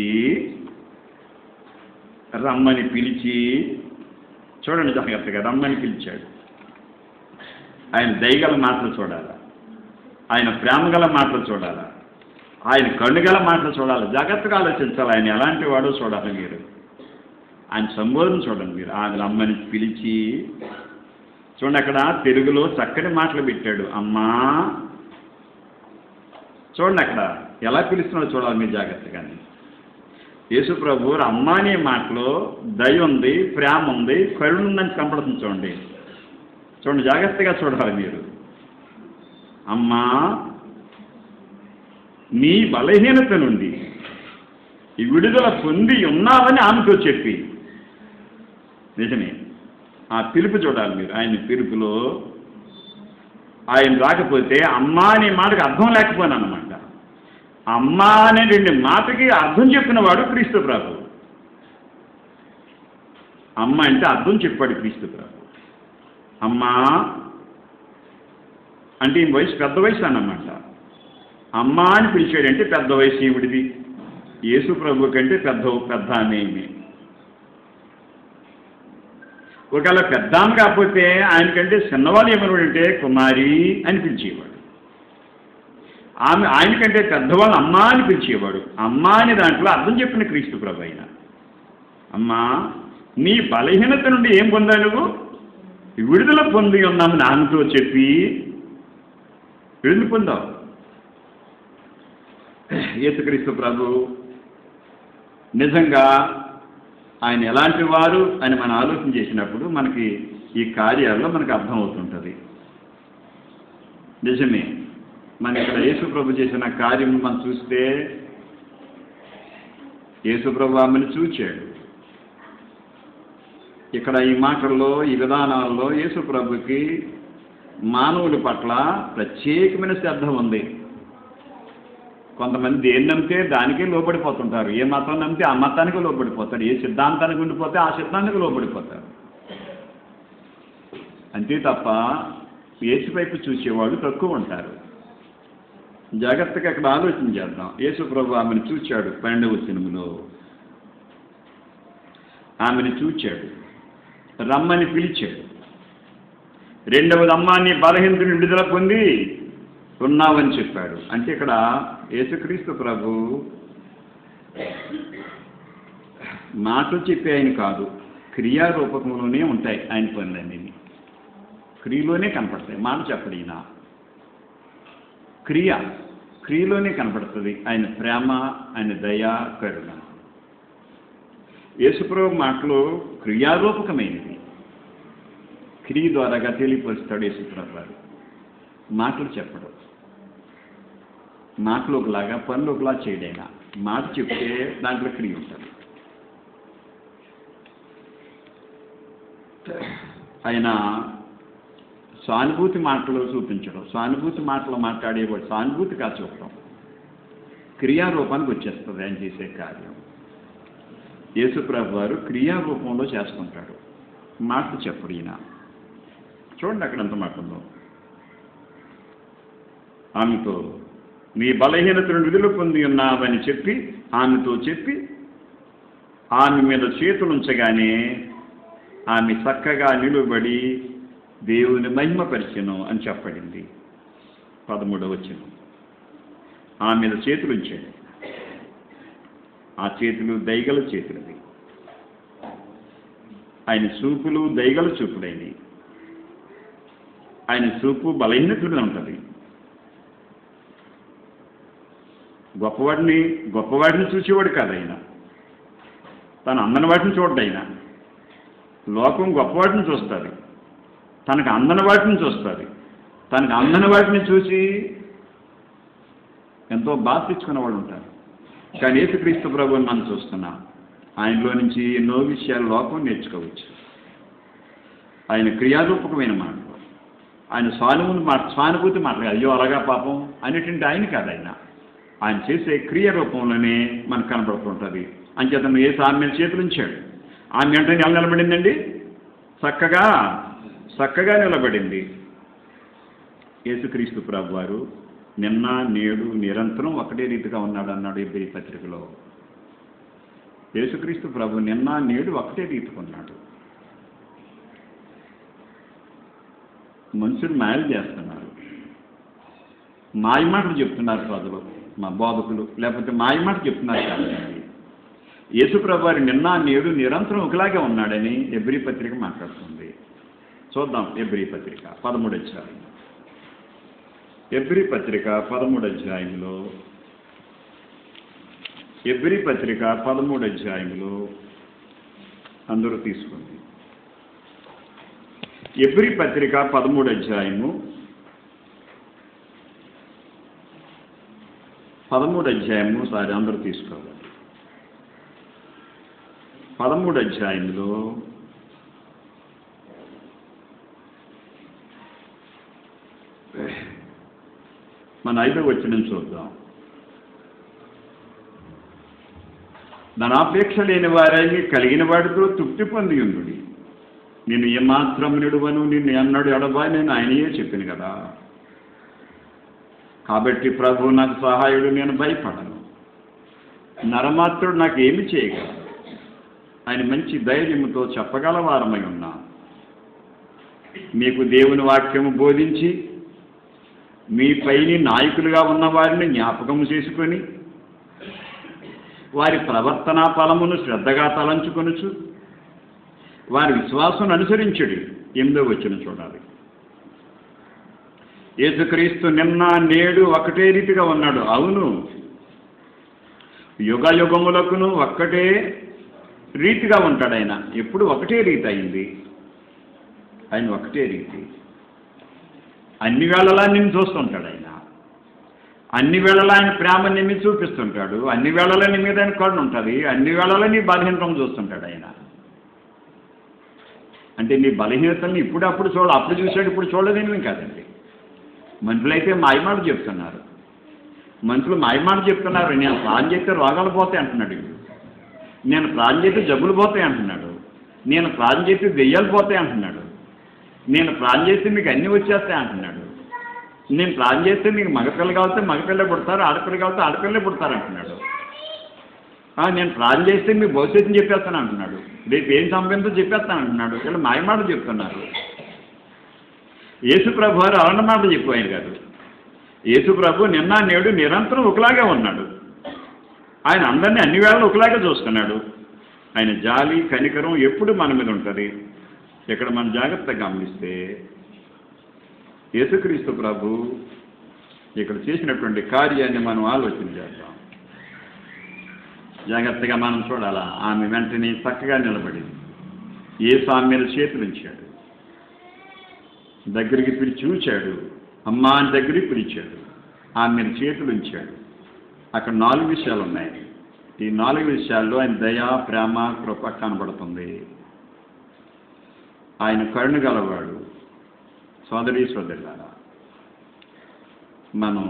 రమ్మని పిలిచి చూడండి జాగ్రత్తగా రమ్మని పిలిచాడు ఆయన దయగల మాటలు చూడాలా ఆయన ప్రేమగల మాటలు చూడాలా ఆయన కన్నుగల మాటలు చూడాలి జాగ్రత్తగా ఆలోచించాలి ఆయన ఎలాంటి వాడో చూడాలి మీరు ఆయన సంబోధన చూడండి మీరు ఆయన అమ్మని పిలిచి చూడండి అక్కడ తెలుగులో చక్కని మాటలు పెట్టాడు అమ్మా చూడండి అక్కడ ఎలా పిలుస్తున్నాడో చూడాలి మీరు జాగ్రత్తగానే యేసు ప్రభు అమ్మ అనే మాటలో దయ ఉంది ప్రేమ ఉంది కరుణ ఉందని కనపడుతుంది చూడండి చూడండి జాగ్రత్తగా చూడాలి మీరు అమ్మా నీ బలహీనత నుండి ఈ విడుదల పొంది ఉన్నావని ఆమెతో చెప్పి నిజమే ఆ పిలుపు చూడాలి మీరు ఆయన పిలుపులో ఆయన రాకపోతే అమ్మా అనే మాటకు అర్థం లేకపోయినా అనమాట అమ్మా అనే రెండు మాటకి అర్థం చెప్పిన వాడు క్రీస్తు ప్రభు అమ్మ అంటే అర్థం చెప్పాడు క్రీస్తు ప్రభు అమ్మా అంటే ఈ వయసు పెద్ద వయసు అన్నమాట అమ్మ అని పిలిచాడంటే పెద్ద వయసు ఈవిడిది యేసు ప్రభు కంటే పెద్ద పెద్ద ఆమె ఈమె. ఒకవేళ పెద్ద ఆమె కాకపోతే ఆయనకంటే చిన్నవాళ్ళు ఏమన్నాడు అంటే కుమారి అని పిలిచేవాడు ఆమె ఆయనకంటే పెద్దవాళ్ళు అమ్మ అని పిలిచేవాడు అమ్మ అని దాంట్లో అర్థం చెప్పిన క్రీస్తు ప్రభు ఆయన అమ్మా నీ బలహీనత నుండి ఏం పొందావు నువ్వు విడుదల పొంది ఉన్నాము నాన్నతో చెప్పి విడుదల పొందావు యేసుక్రీస్తు ప్రభు నిజంగా ఆయన ఎలాంటి వారు అని మనం ఆలోచన చేసినప్పుడు మనకి ఈ కార్యాల్లో మనకు అర్థమవుతుంటుంది నిజమే మన ఇక్కడ యేసు ప్రభు చేసిన కార్యం మనం చూస్తే యేసు ప్రభు ఆమెను చూచాడు ఇక్కడ ఈ మాటల్లో ఈ విధానాల్లో యేసు ప్రభుకి మానవుడి పట్ల ప్రత్యేకమైన శ్రద్ధ ఉంది కొంతమంది దేన్ని నమ్మితే దానికే లోబడిపోతుంటారు ఏ మతం నమ్మితే ఆ మతానికి లోబడిపోతారు ఏ సిద్ధాంతానికి ఉండిపోతే ఆ సిద్ధాంతానికి లోబడిపోతారు అంతే తప్ప యేసు వైపు చూసేవాళ్ళు తక్కువ ఉంటారు జాగ్రత్తగా అక్కడ ఆలోచన చేద్దాం యేసు ప్రభు ఆమెను చూచాడు పన్నెండవ సినిమలో ఆమెను చూచాడు రమ్మని పిలిచాడు రెండవది అమ్మాన్ని బలహీనతని విడుదల పొంది ఉన్నావని చెప్పాడు అంటే ఇక్కడ యేసుక్రీస్తు ప్రభు మాటలు చెప్పే ఆయన కాదు క్రియారూపకంలోనే ఉంటాయి ఆయన పనులన్నీ క్రియలోనే కనపడతాయి మాట చెప్పడు ఈయన క్రియ క్రియలోనే కనపడుతుంది ఆయన ప్రేమ ఆయన దయ కరుణ యేసుప్రభు మాటలు క్రియారూపకమైనవి క్రియ ద్వారాగా తెలియపరుస్తాడు యేసుప్రభు వారు మాటలు చెప్పడు మాటలు ఒకలాగా పనులు ఒకలా చేయడైనా మాట చెప్తే దాంట్లో క్రియ ఉంటుంది ఆయన సానుభూతి మాటలు చూపించడం సానుభూతి మాటలు మాట్లాడేవాడు సానుభూతి కాదు చూపడం క్రియారూపానికి వచ్చేస్తుంది ఆయన చేసే కార్యం యేసుప్రభు వారు క్రియారూపంలో చేసుకుంటాడు మాట చెప్పడు ఈయన చూడండి అక్కడ ఎంత మాట ఉందో ఆమెతో నీ బలహీనతను విధులు పొంది ఉన్నావని చెప్పి ఆమెతో చెప్పి ఆమె మీద చేతులు ఉంచగానే ఆమె చక్కగా నిలువబడి దేవుని మహిమపరిచెను అని చెప్పబడింది పదమూడవ వచ్చిన ఆమె మీద చేతులు ఉంచాడు ఆ చేతులు దైగల చేతులవి ఆయన చూపులు దైగల చూపులైనవి ఆయన చూపు బలహీనతుడు ఉంటుంది గొప్పవాడిని గొప్పవాడిని చూసేవాడు కాదు ఆయన తను అందని వాటిని చూడ్డు ఆయన లోకం గొప్పవాటిని చూస్తుంది తనకు అందని వాటిని చూస్తుంది తనకు అందని వాటిని చూసి ఎంతో బాధ తెచ్చుకునే వాళ్ళు ఉంటారు కానీ యేసుక్రీస్తు ప్రభుని మనం చూస్తున్నాం ఆయనలో నుంచి ఎన్నో విషయాలు లోకం నేర్చుకోవచ్చు ఆయన క్రియారూపకమైన మాటలు ఆయన సానుభూతి మాట సానుభూతి మాటలు అయ్యో అలాగా పాపం అనేటువంటి ఆయన కాదు ఆయన ఆయన చేసే క్రియ రూపంలోనే మనకు కనబడుతుంటుంది అంచేత ఏ ఆమె మీద చేతులు ఉంచాడు ఆమె వెంటనే ఎలా నిలబడిందండి చక్కగా చక్కగా నిలబడింది యేసుక్రీస్తు ప్రభు వారు నిన్న నేడు నిరంతరం ఒకటే రీతిగా ఉన్నాడు అన్నాడు ఇద్దరి పత్రికలో యేసుక్రీస్తు ప్రభు నిన్న నేడు ఒకటే రీతిగా ఉన్నాడు మనుషులు మాయలు చేస్తున్నారు మాయ మాటలు చెప్తున్నారు ప్రజలు మా బోధకులు లేకపోతే మాయ మాట చెప్తున్నారు కాదండి యేసుప్రభు వారి నిన్న నేడు నిరంతరం ఒకలాగే ఉన్నాడని ఎబ్రి పత్రిక మాట్లాడుతుంది చూద్దాం ఎబ్రి పత్రిక పదమూడు అధ్యాయం ఎబ్రి పత్రిక పదమూడు అధ్యాయంలో ఎబ్రి పత్రిక పదమూడు అధ్యాయంలో అందరూ తీసుకోండి ఎబ్రి పత్రిక పదమూడు అధ్యాయము పదమూడు అధ్యాయము సారి అందరూ తీసుకోవాలి పదమూడు అధ్యాయంలో మన ఐదో వచ్చిన చూద్దాం ధనాపేక్ష లేని వారాన్ని కలిగిన వాడితో తృప్తి పొంది ఉండు నేను ఏమాత్రం నిడువను నిన్ను ఎన్నడు ఎడబా నేను ఆయనయే చెప్పాను కదా కాబట్టి ప్రభు నాకు సహాయుడు నేను భయపడను నరమాత్రుడు నాకు ఏమి చేయగలడు ఆయన మంచి ధైర్యముతో చెప్పగల వారమై ఉన్నా మీకు దేవుని వాక్యము బోధించి మీ పైని నాయకులుగా ఉన్న వారిని జ్ఞాపకము చేసుకొని వారి ప్రవర్తనా ఫలమును శ్రద్ధగా తలంచుకొనుచు వారి విశ్వాసం అనుసరించుడి ఎనిమిదో వచ్చిన చూడాలి యేసుక్రీస్తు నిన్న నేడు ఒకటే రీతిగా ఉన్నాడు అవును యుగ యుగములకును ఒక్కటే రీతిగా ఉంటాడు ఆయన ఎప్పుడు ఒకటే రీతి అయింది ఆయన ఒకటే రీతి అన్ని వేళలా నిన్ను చూస్తుంటాడు ఆయన అన్ని వేళలా ఆయన ప్రేమ నిన్ను చూపిస్తుంటాడు అన్ని వేళలా నీ మీద ఆయన కళ్ళు ఉంటుంది అన్ని వేళలా నీ బలహీనతను చూస్తుంటాడు ఆయన అంటే నీ బలహీనతల్ని ఇప్పుడు అప్పుడు చూడ అప్పుడు చూశాడు ఇప్పుడు చూడలేదేమి కాదండి మనుషులైతే మాయమాట చెప్తున్నారు మనుషులు మాయమాట చెప్తున్నారు నేను ప్రాణం చేస్తే రోగాలు పోతాయి అంటున్నాడు వీడు. నేను ప్రాణం చేస్తే జబ్బులు పోతాయి అంటున్నాడు నేను ప్రాణం చేస్తే దెయ్యాలు పోతాయి అంటున్నాడు నేను ప్రాణం చేస్తే మీకు అన్నీ వచ్చేస్తాయి అంటున్నాడు నేను ప్రాణం చేస్తే మీకు మగపిల్ల కావాలంటే మగపిల్ల పుడతారు ఆడపిల్ల కావాలంటే ఆడపిల్లే పుడతారు అంటున్నాడు ఆ, నేను ప్రాణం చేస్తే మీ భవిష్యత్తుని చెప్పేస్తాను అంటున్నాడు రేపు ఏం సంబంధం చెప్పేస్తాను అంటున్నాడు వీళ్ళు మాయమాట చెప్తున్నారు యేసుప్రభు వారు అలాంటి మాట చెప్పారు కాదు యేసుప్రభు నిన్న నేడు నిరంతరం ఒకలాగే ఉన్నాడు ఆయన అందరినీ అన్ని వేళలు ఒకలాగే చూస్తున్నాడు ఆయన జాలి కనికరం ఎప్పుడు మన మీద ఉంటుంది ఇక్కడ మనం జాగ్రత్తగా గమనిస్తే యేసుక్రీస్తు ప్రభు ఇక్కడ చేసినటువంటి కార్యాన్ని మనం ఆలోచన చేద్దాం జాగ్రత్తగా మనం చూడాలా ఆమె వెంటనే చక్కగా నిలబడింది ఏ సామ్యాలు చేతులు ఉంచాడు దగ్గరికి పిలిచి చూచాడు అమ్మా అని దగ్గరికి పిలిచాడు ఆమె చేతులు ఉంచాడు అక్కడ నాలుగు విషయాలు ఉన్నాయి ఈ నాలుగు విషయాల్లో ఆయన దయ ప్రేమ కృప కనబడుతుంది ఆయన కరుణ గలవాడు సోదరి సోదరులారా మనం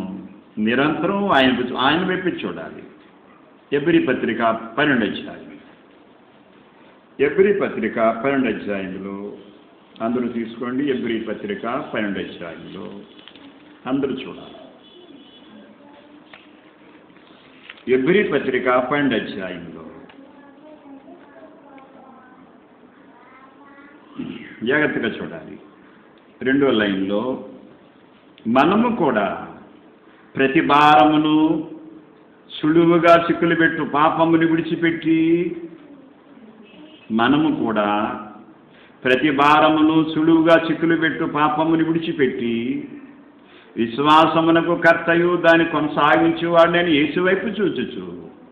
నిరంతరం ఆయన ఆయన వైపు చూడాలి ఎబ్రి పత్రిక పన్నెండు అధ్యాయం ఎబ్రి పత్రిక పన్నెండు అధ్యాయంలో అందరూ తీసుకోండి ఎబ్రి పత్రిక పన్నెండు అధ్యాయంలో అందరూ చూడాలి ఎబ్రి పత్రిక పన్నెండు అధ్యాయంలో జాగ్రత్తగా చూడాలి రెండో లైన్లో మనము కూడా ప్రతి భారమును సులువుగా చిక్కులు పెట్టు పాపముని విడిచిపెట్టి మనము కూడా ప్రతి భారమును సులువుగా చిక్కులు పెట్టు పాపముని విడిచిపెట్టి విశ్వాసమునకు కర్తయు దాన్ని కొనసాగించేవాడు నేను యేసువైపు చూచుచు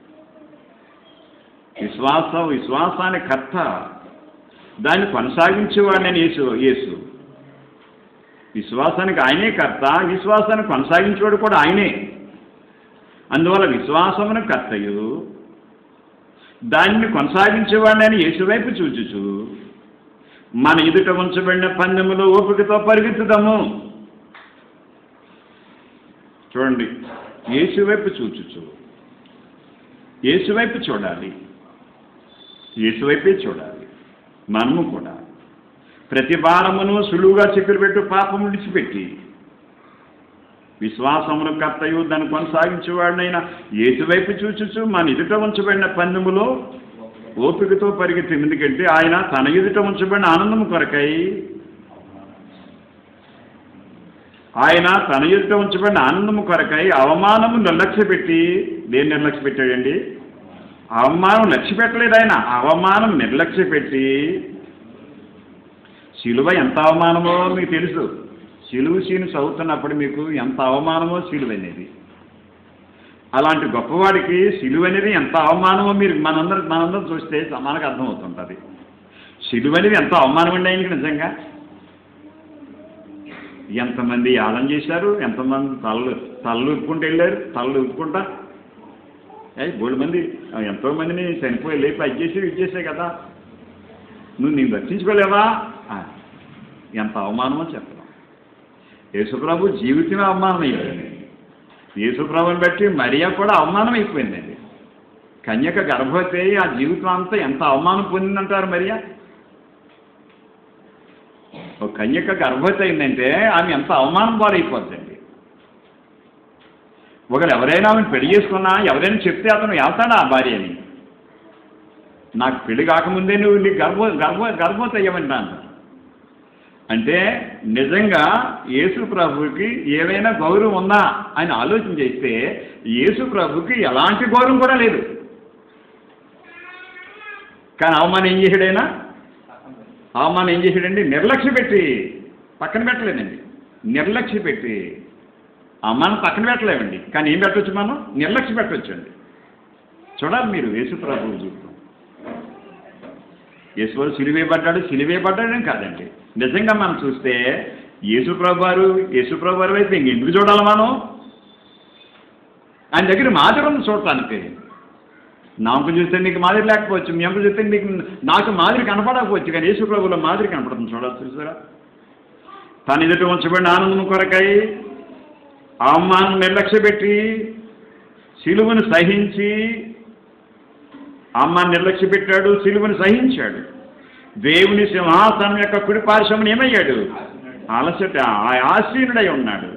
విశ్వాసం విశ్వాసానికి కర్త దాన్ని కొనసాగించేవాడు నేను యేసు యేసు విశ్వాసానికి ఆయనే కర్త విశ్వాసాన్ని కొనసాగించేవాడు కూడా ఆయనే అందువల్ల విశ్వాసమును కర్తయు దాన్ని కొనసాగించేవాడిని యేసువైపు చూచుచు మన ఎదుట ఉంచబడిన పందెములో ఓపికతో పరిగెత్తుదాము చూడండి యేసువైపు చూచుచు యేసువైపు చూడాలి యేసువైపే చూడాలి మనము కూడా ప్రతి భారమును సులువుగా చిక్కులు పెట్టు పాపం విడిచిపెట్టి విశ్వాసమును కర్తయు దాన్ని కొనసాగించేవాడినైనా ఏసువైపు చూచుచు మన ఎదుట ఉంచబడిన పందెములో ఓపికతో పరిగెత్తి ఎందుకంటే ఆయన తన ఎదుట ఉంచబడిన ఆనందము కొరకై ఆయన తన ఎదుట ఉంచబడిన ఆనందము కొరకై అవమానము నిర్లక్ష్య పెట్టి దేన్ని నిర్లక్ష్య పెట్టాడండి అవమానం లక్ష్య పెట్టలేదు ఆయన అవమానం నిర్లక్ష్య పెట్టి శిలువ ఎంత అవమానమో మీకు తెలుసు శిలువ సీను చదువుతున్నప్పుడు మీకు ఎంత అవమానమో శిలువ అనేది అలాంటి గొప్పవాడికి శిలువ అనేది ఎంత అవమానమో మీరు మనందరం మనందరం చూస్తే మనకు అర్థమవుతుంటుంది శిలువ అనేది ఎంత అవమానం అండి ఆయనకి నిజంగా ఎంతమంది యాదం చేశారు ఎంతమంది తలలు తలలు ఉరుక్కుంటూ వెళ్ళారు తలలు ఉరుక్కుంటా ఏ మూడు మంది ఎంతో మందిని చనిపోయి లేపి అది చేసి ఇది చేసే కదా నువ్వు నేను రక్షించుకోలేవా ఆ, ఎంత అవమానమో చెప్పడం యేసుప్రభు జీవితమే అవమానం అయిపోయింది యేసుప్రభుని బట్టి మరియా కూడా అవమానం అయిపోయిందండి కన్యక గర్భవతి అయి ఆ జీవితం అంతా ఎంత అవమానం పొందిందంటారు మరియా ఒక కన్యక గర్భవతి అయిందంటే ఆమె ఎంత అవమానం పారైపోద్దండి ఒకరు ఎవరైనా ఆమెను పెళ్లి చేసుకున్నా ఎవరైనా చెప్తే అతను వెళ్తాడా ఆ భార్యని నాకు పెళ్లి కాకముందే నువ్వు నీ గర్భ గర్భ గర్భవతి అయ్యమంటాను అంటే నిజంగా యేసు ప్రభుకి ఏమైనా గౌరవం ఉందా అని ఆలోచన చేస్తే యేసు ప్రభుకి ఎలాంటి గౌరవం కూడా లేదు కానీ అవమానం ఏం చేశాడైనా అవమానం ఏం చేశాడండి నిర్లక్ష్య పెట్టి పక్కన పెట్టలేదండి నిర్లక్ష్య పెట్టి అవమానం పక్కన పెట్టలేమండి కానీ ఏం పెట్టవచ్చు మనం నిర్లక్ష్య పెట్టవచ్చు అండి చూడాలి మీరు యేసు ప్రభువు జీవితం యేసువారు సిలివేయబడ్డాడు సిలివేయబడ్డాడని కాదండి నిజంగా మనం చూస్తే యేసుప్రభు వారు యేసుప్రభు వారి వైపు ఇంక ఎందుకు చూడాలి మనం ఆయన దగ్గర మాదిరి ఉంది చూడటానికి నాకు చూస్తే నీకు మాదిరి లేకపోవచ్చు మీ అమ్మ చూస్తే నీకు నాకు మాదిరి కనపడకపోవచ్చు కానీ యేసుప్రభులో మాదిరి కనపడుతుంది చూడాలి చూసారా తన ఎదుట ఉంచబడిన ఆనందం కొరకై అవమానం నిర్లక్ష్య పెట్టి సిలువను సహించి అమ్మ నిర్లక్ష్య పెట్టాడు సిలువను సహించాడు దేవుని సింహాసనం యొక్క కుడి పార్శ్వమును ఏమయ్యాడు అలసట ఆ ఆసీనుడై ఉన్నాడు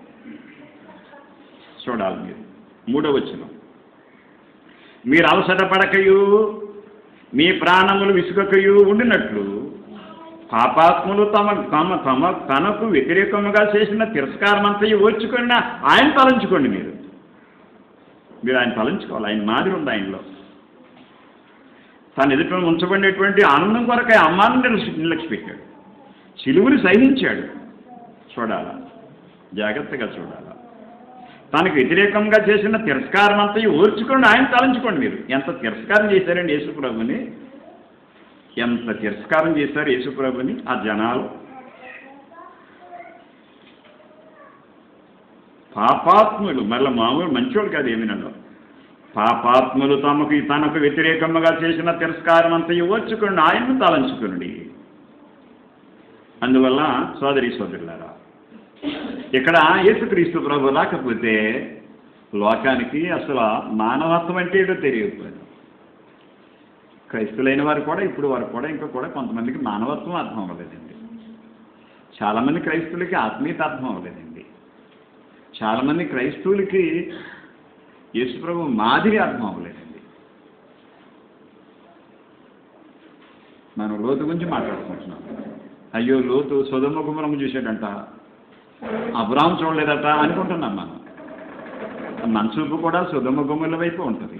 చూడాలి మీరు మూడో వచనం మీరు అలసట పడకయు మీ ప్రాణములు విసుగకయు ఉండినట్లు పాపాత్ములు తమ తమ తమ తనకు వ్యతిరేకముగా చేసిన తిరస్కారం అంతా ఓర్చుకున్న ఆయన తలంచుకోండి మీరు మీరు ఆయన తలంచుకోవాలి ఆయన మాదిరి ఉంది ఆయనలో తన ఎదుట ఉంచబడినటువంటి ఆనందం కొరకే అమ్మాన్ని నిర్లక్ష్య నిర్లక్ష్య పెట్టాడు సిలువుని సహించాడు చూడాలా జాగ్రత్తగా చూడాలా తనకు వ్యతిరేకంగా చేసిన తిరస్కారం అంతా ఓర్చుకోండి ఆయన తలంచుకోండి మీరు ఎంత తిరస్కారం చేశారండి యేసుప్రభుని ఎంత తిరస్కారం చేశారు యేసుప్రభుని ఆ జనాలు పాపాత్ములు మళ్ళీ మామూలు మంచోడు కాదు ఏమినలో పాపాత్ములు తమకు తనకు వ్యతిరేకముగా చేసిన తిరస్కారం అంతా ఇవ్వచ్చుకోండి ఆయన్ను తలంచుకోండి అందువల్ల సోదరి సోదరులారా ఇక్కడ యేసుక్రీస్తు ప్రభు లేకపోతే లోకానికి అసలు మానవత్వం అంటే ఏదో తెలియకపోయింది క్రైస్తులైన వారు కూడా ఇప్పుడు వారు కూడా ఇంకా కూడా కొంతమందికి మానవత్వం అర్థం అవ్వలేదండి చాలామంది క్రైస్తువులకి ఆత్మీయత అర్థం అవ్వలేదండి చాలామంది క్రైస్తవులకి యేసుప్రభు మాదిరి అర్థం అవ్వలేదండి మనం లోతు గురించి మాట్లాడుకుంటున్నాం అయ్యో లోతు సుధమ్మ కుమరం చూశాడంట అబ్రాహం చూడలేదట అనుకుంటున్నాం మనం మన చూపు కూడా సుధమ్మ గుమ్మల వైపు ఉంటుంది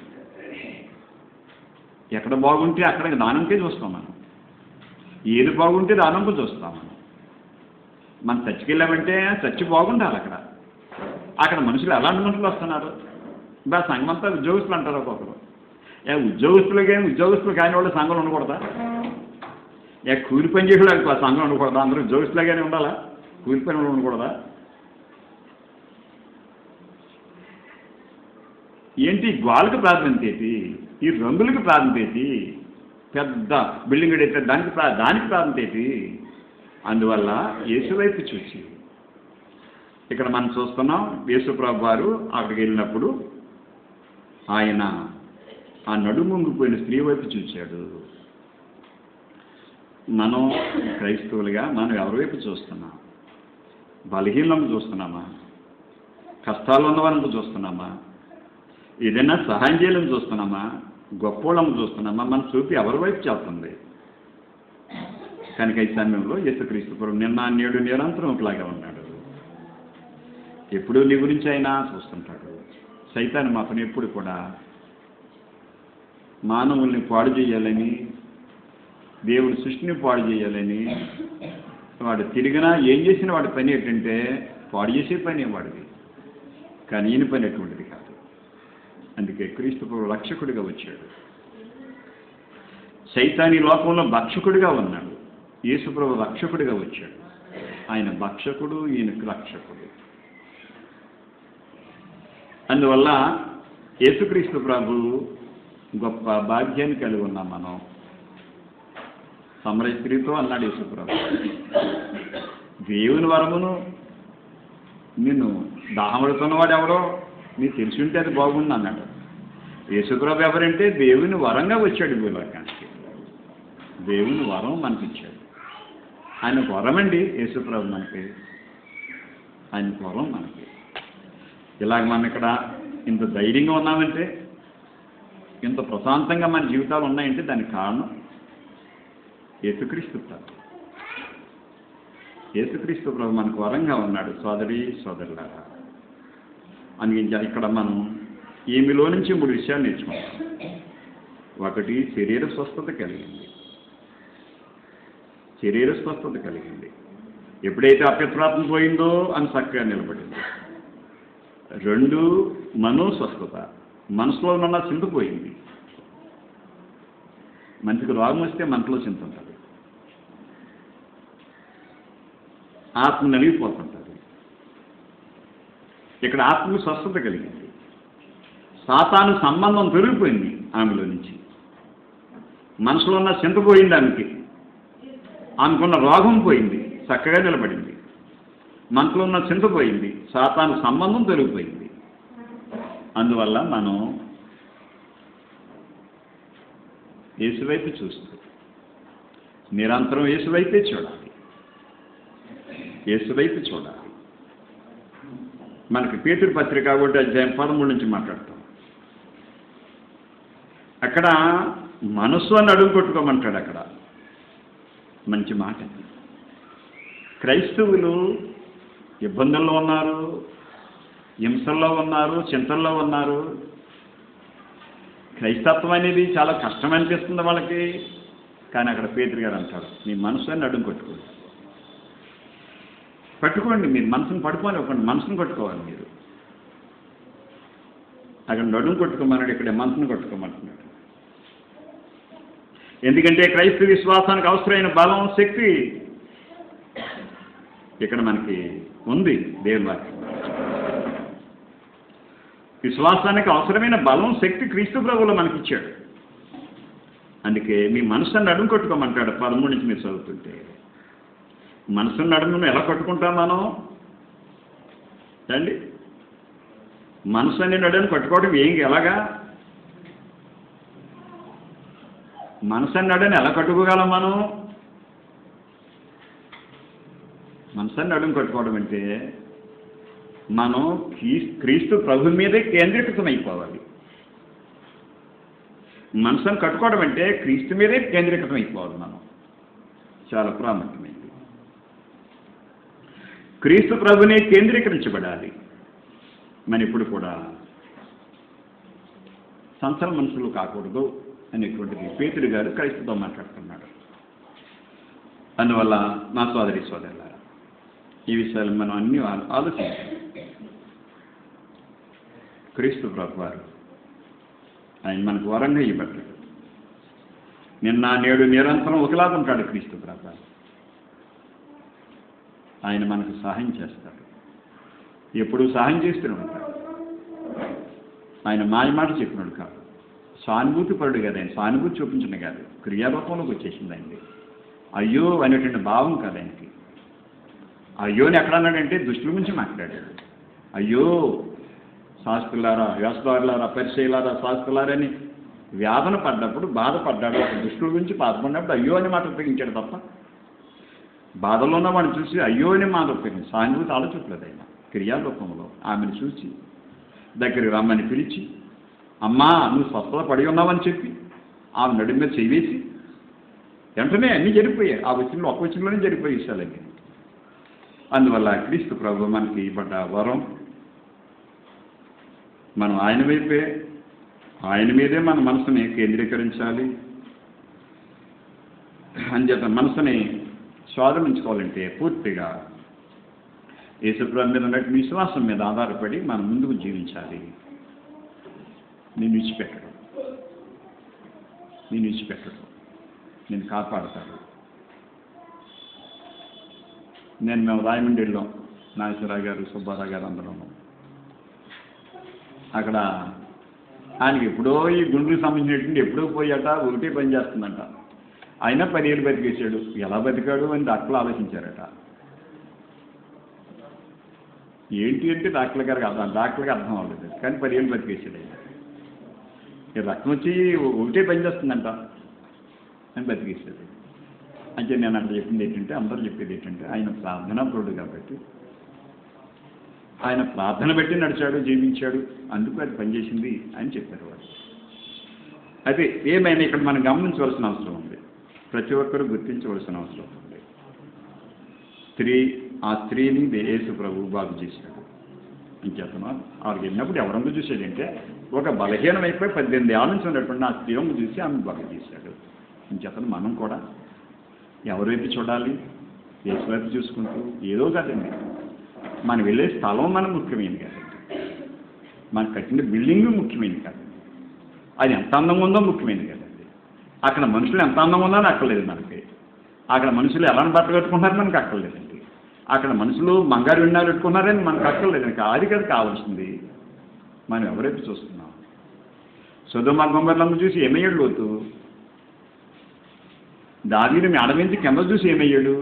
ఎక్కడ బాగుంటే అక్కడ దానంకే చూస్తాం మనం ఏది బాగుంటే దానంకు చూస్తాం మనం మనం చర్చికి వెళ్ళామంటే చర్చి బాగుండాలి అక్కడ అక్కడ మనుషులు ఎలాంటి మనుషులు వస్తున్నారు బా సంఘం అంతా ఉద్యోగస్తులు అంటారు ఒక్కొక్కరు ఏ ఉద్యోగస్తులకి ఉద్యోగస్తులు కాని వాళ్ళు సంఘం ఉండకూడదా ఏ కూలి పని చేసేవాళ్ళకి ఆ సంఘం ఉండకూడదా అందరూ ఉద్యోగస్తులుగానే ఉండాలా కూలి పని వాళ్ళు ఉండకూడదా ఏంటి ఈ గోడలకు ప్రాధాన్యత ఏంటి ఈ రంగులకు ప్రాధాన్యత ఏంటి పెద్ద బిల్డింగ్ అయితే దానికి ప్రా దానికి ప్రాధాన్యత ఏంటి అందువల్ల యేసు వైపు చూసి ఇక్కడ మనం చూస్తున్నాం యేసుప్రభు వారు అక్కడికి వెళ్ళినప్పుడు ఆయన ఆ నడుముంగిపోయిన స్త్రీ వైపు చూశాడు మనం క్రైస్తవులుగా మనం ఎవరి వైపు చూస్తున్నాం బలహీనం చూస్తున్నామా కష్టాలు ఉన్నవాళ్ళని చూస్తున్నామా ఏదైనా సహాయం చేయాలని చూస్తున్నామా గొప్పోళ్ళని చూస్తున్నామా మన చూపి ఎవరి వైపు చేస్తుంది కనుక ఈ సమయంలో యేసుక్రీస్తు ప్రభు నిన్న నేడు నిరంతరం ఒకలాగా ఉన్నాడు ఎప్పుడు నీ గురించి అయినా చూస్తుంటాడు సైతాన్ని మాత్రం ఎప్పుడు కూడా మానవుల్ని పాడు చేయాలని దేవుని సృష్టిని పాడు చేయాలని వాడు తిరిగినా ఏం చేసిన వాడి పని ఏంటంటే పాడు చేసే పని వాడిది కానీ ఈయన పని ఎటువంటిది కాదు అందుకే క్రీస్తు ప్రభు రక్షకుడిగా వచ్చాడు సైతాని లోకంలో భక్షకుడిగా ఉన్నాడు యేసుప్రభు రక్షకుడిగా వచ్చాడు ఆయన భక్షకుడు ఈయనకు రక్షకుడు అందువల్ల యేసుక్రీస్తు ప్రభు గొప్ప భాగ్యాన్ని కలిగి ఉన్నాం మనం సమరయ స్త్రీతో అన్నాడు యేసుప్రభు దేవుని వరమును నిన్ను దాహమడుతున్నవాడు ఎవరో నీకు తెలిసి ఉంటే అది బాగుంది అన్నాడు యేసుప్రభు ఎవరంటే దేవుని వరంగా వచ్చాడు భూలోకానికి దేవుని వరం మనకిచ్చాడు ఆయన వరమండి యేసుప్రభు మనకి ఆయన వరం మనకి ఇలాగ మనం ఇక్కడ ఇంత ధైర్యంగా ఉన్నామంటే ఇంత ప్రశాంతంగా మన జీవితాలు ఉన్నాయంటే దానికి కారణం యేసుక్రీస్తు ప్రభు యేసుక్రీస్తు ప్రభు మనకు వరంగా ఉన్నాడు సోదరి సోదరులారా అందుకే ఇక్కడ మనం ఈమెలో నుంచి మూడు విషయాలు నేర్చుకుంటాం ఒకటి శరీర స్వస్థత కలిగింది శరీర స్వస్థత కలిగింది ఎప్పుడైతే అప్యత్రాత్మ పోయిందో అని చక్కగా నిలబడింది రెండు మనో స్వస్థత మనసులో ఉన్న చింత పోయింది మనిషికి రోగం వస్తే మనసులో చింత ఉంటుంది ఆత్మ నలిగిపోతుంటుంది ఇక్కడ ఆత్మకు స్వస్థత కలిగింది సాతాను సంబంధం పెరిగిపోయింది ఆమెలో నుంచి మనసులో ఉన్న చింత పోయింది ఆమెకి ఆమెకున్న రోగం పోయింది చక్కగా నిలబడింది మనసులో ఉన్న చింత పోయింది సాతాను సంబంధం పెరిగిపోయింది అందువల్ల మనం యేసువైపు చూస్తూ నిరంతరం యేసువైపే చూడాలి యేసువైపు చూడాలి మనకి పేతురు పత్రిక ఒకటి అధ్యాయం పదమూడు నుంచి మాట్లాడతాం అక్కడ మనస్సు అని అడుగు కొట్టుకోమంటాడు అక్కడ మంచి మాట అది. క్రైస్తవులు ఇబ్బందుల్లో ఉన్నారు హింసల్లో ఉన్నారు చింతల్లో ఉన్నారు క్రైస్తత్వం అనేది చాలా కష్టం అనిపిస్తుంది వాళ్ళకి కానీ అక్కడ పేతురు గారు అంటారు మీ మనసు అని అడుగు కొట్టుకోండి పట్టుకోండి మీరు మనసును పట్టుకొని ఒకటి మనసును కొట్టుకోవాలి మీరు అక్కడ నడుము కొట్టుకోమన్నాడు ఇక్కడ మనసును కొట్టుకోమంటున్నాడు ఎందుకంటే క్రైస్తవ విశ్వాసానికి అవసరమైన బలం శక్తి ఇక్కడ మనకి ఉంది దేవుని వాక్యం విశ్వాసానికి అవసరమైన బలం శక్తి క్రీస్తు ప్రభువులో మనకి ఇచ్చాడు అందుకే మీ మనసుని నడుము కొట్టుకోమంటాడు పదమూడు నుంచి మీరు చదువుతుంటే మనసుని నడుమును ఎలా కొట్టుకుంటాం మనం అండి మనసు అనే నడుము కొట్టుకోవడం ఏం ఎలాగా మనసు అన్నాడని ఎలా కట్టుకోగలం మనం మనసు నడుము కట్టుకోవడం అంటే మనం క్రీస్- క్రీస్తు ప్రభు మీదే కేంద్రీకృతం అయిపోవాలి మనసును కట్టుకోవడం అంటే క్రీస్తు మీదే కేంద్రీకృతం అయిపోవాలి మనం చాలా ప్రాముఖ్యమైనది క్రీస్తు ప్రభునే కేంద్రీకరించబడాలి మన ఇప్పుడు కూడా సంచల మనసులు కాకూడదు అనేటువంటిది పేతుడు గారు క్రైస్తవుతో మాట్లాడుతున్నాడు అందువల్ల నా సోదరి సోదరుల ఈ విషయాలు మనం అన్ని ఆ- ఆలోచించాలి క్రీస్తు ప్రభు వారు ఆయన మనకు వరంగా ఇవ్వబడ్డాడు నిన్న నేడు నిరంతరం ఒకలాగా ఉంటాడు క్రీస్తు ప్రభు వారు. ఆయన మనకు సహాయం చేస్తాడు ఎప్పుడు సహాయం చేస్తూనే ఉంటాడు ఆయన మాయ మాట చెప్పినాడు కాదు సానుభూతి పరుడు కదా ఆయన సానుభూతి చూపించిన కాదు క్రియారూపంలోకి వచ్చేసింది ఆయనది అయ్యో అనేటువంటి భావం కాదు ఆయనకి అయ్యోని ఎక్కడ అన్నాడంటే దుష్టుల గురించి మాట్లాడాడు అయ్యో శాస్త్రులారా వ్యవస్థలారా పరిచయలారా శాస్త్రులారా అని వ్యాధన పడ్డప్పుడు బాధపడ్డాడు ఒక దుష్టుల గురించి బాధపడినప్పుడు అయ్యో అని మాట ఉపయోగించాడు తప్ప బాధలో ఉన్న వాడిని చూసి అయ్యో అని మాట ఉపయోగించి సానుభూతి ఆలోచించలేదు ఆయన క్రియారూపంలో ఆమెను చూసి దగ్గరికి రమ్మని పిలిచి అమ్మా నువ్వు స్వస్థత పడి ఉన్నావని చెప్పి ఆమె నడి మీద చేసి వెంటనే అన్నీ జరిగిపోయాయి ఆ వచ్చిన ఒక వచ్చినలోనే జరిగిపోయి విషయాలన్నీ అందువల్ల క్రీస్తు ప్రభు మనకి ఇవ్వబడ్డ వరం మనం ఆయన వైపే ఆయన మీదే మన మనసుని కేంద్రీకరించాలి అంచేత మనసుని స్వాధీనించుకోవాలంటే పూర్తిగా యేసుప్రభు మీద ఉన్నటువంటి విశ్వాసం మీద ఆధారపడి మనం ముందుకు జీవించాలి నేను విడిచిపెట్టడు నేను విడిచిపెట్టడు నేను కాపాడతాడు నేను మేము రాయమండ్రిలో నాగేశ్వరరావు గారు సుబ్బారావు గారు అందరం అక్కడ ఆయనకి ఎప్పుడో ఈ గుండెలకు సంబంధించినటువంటి ఎప్పుడో పోయాట ఒకటే పని చేస్తుందంట అయినా పదిహేను బతికేసాడు ఎలా బతికాడు అని డాక్టర్లు ఆలోచించారట ఏంటి అంటే డాక్టర్ గారికి అర్థం డాక్టర్కి అర్థం అవ్వలేదు కానీ పదిహేను బతికేసాడు ఆయన ఈ రక్తం వచ్చి ఒకటే పని చేస్తుందంట అని బతికేసాడు అంటే నేను అక్కడ చెప్పింది ఏంటంటే అందరూ చెప్పేది ఏంటంటే ఆయన ప్రార్థనాపరుడు కాబట్టి ఆయన ప్రార్థన పెట్టి నడిచాడు జీవించాడు అందుకు అది పనిచేసింది అని చెప్పారు వారు అయితే ఏమైనా ఇక్కడ మనం గమనించవలసిన అవసరం ఉంది ప్రతి ఒక్కరూ గుర్తించవలసిన అవసరం ఉంది స్త్రీ ఆ స్త్రీని యేసు ప్రభు బాగు చేశాడు ఇంకేతను ఆవిడకి వెళ్ళినప్పుడు ఎవరందు చూసాడంటే ఒక బలహీనమైపోయి పద్దెనిమిది ఏళ్ళ నుంచి ఉన్నటువంటి ఆ స్త్రీ వంగు చూసి ఆమె బాగు చేశాడు ఇంకేతను మనం కూడా ఎవరి వైపు చూడాలి యేసు వైపు చూసుకుంటూ ఏదో కాదండి మనం వెళ్ళే స్థలం మనం ముఖ్యమైనది కాదండి మనం కట్టిన బిల్డింగ్ ముఖ్యమైనది కాదండి అది ఎంత అందంగా ఉందో ముఖ్యమైనది కదండి అక్కడ మనుషులు ఎంత అందంగా ఉందో అని అక్కర్లేదు మనకి అక్కడ మనుషులు ఎలాంటి బట్టలు కట్టుకుంటారని మనకు అక్కర్లేదండి అక్కడ మనుషులు బంగారు విన్నాలు పెట్టుకున్నారని మనకు అక్కర్లేదండి అది కదా కావాల్సింది మనం ఎవరైతే చూస్తున్నాం సుధమ గొంబర్లమ్మ చూసి ఏమయ్యాడు లోతు దావీని మేడ నుంచి కింద చూసి ఏమయ్యాడు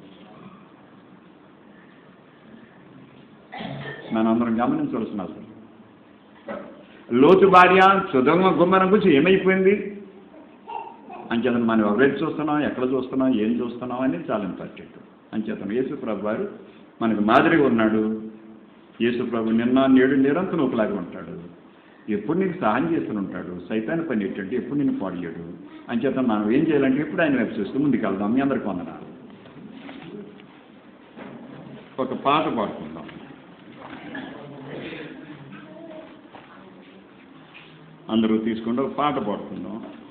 మనందరం గమనించవలసిన అవసరం లోతు భార్య సుధమ గుమ్మరం గురించి ఏమైపోయింది అంచేతను మనం ఎవరైతే చూస్తున్నాం ఎక్కడ చూస్తున్నాం ఏం చూస్తున్నాం అనేది చాలా ఇంపార్టెంట్ అంచేతను యేసు ప్రభు వారు మనకు మాదిరిగా ఉన్నాడు యేసు ప్రభు నిన్న నేడు నిరంతరం ఒకలాగా ఉంటాడు ఎప్పుడు నీకు సహాయం చేస్తూనే ఉంటాడు సైతాన్ని పని ఏంటంటే ఎప్పుడు నిన్ను పాడియాడు అంచేత మనం ఏం చేయాలంటే ఎప్పుడు ఆయన వైపు చూస్తూ ముందుకు వెళ్దాం మీ అందరికి వందనాలు ఒక పాట పాడుకుందాం అందరూ తీసుకుంటే ఒక పాట పాడుకుందాం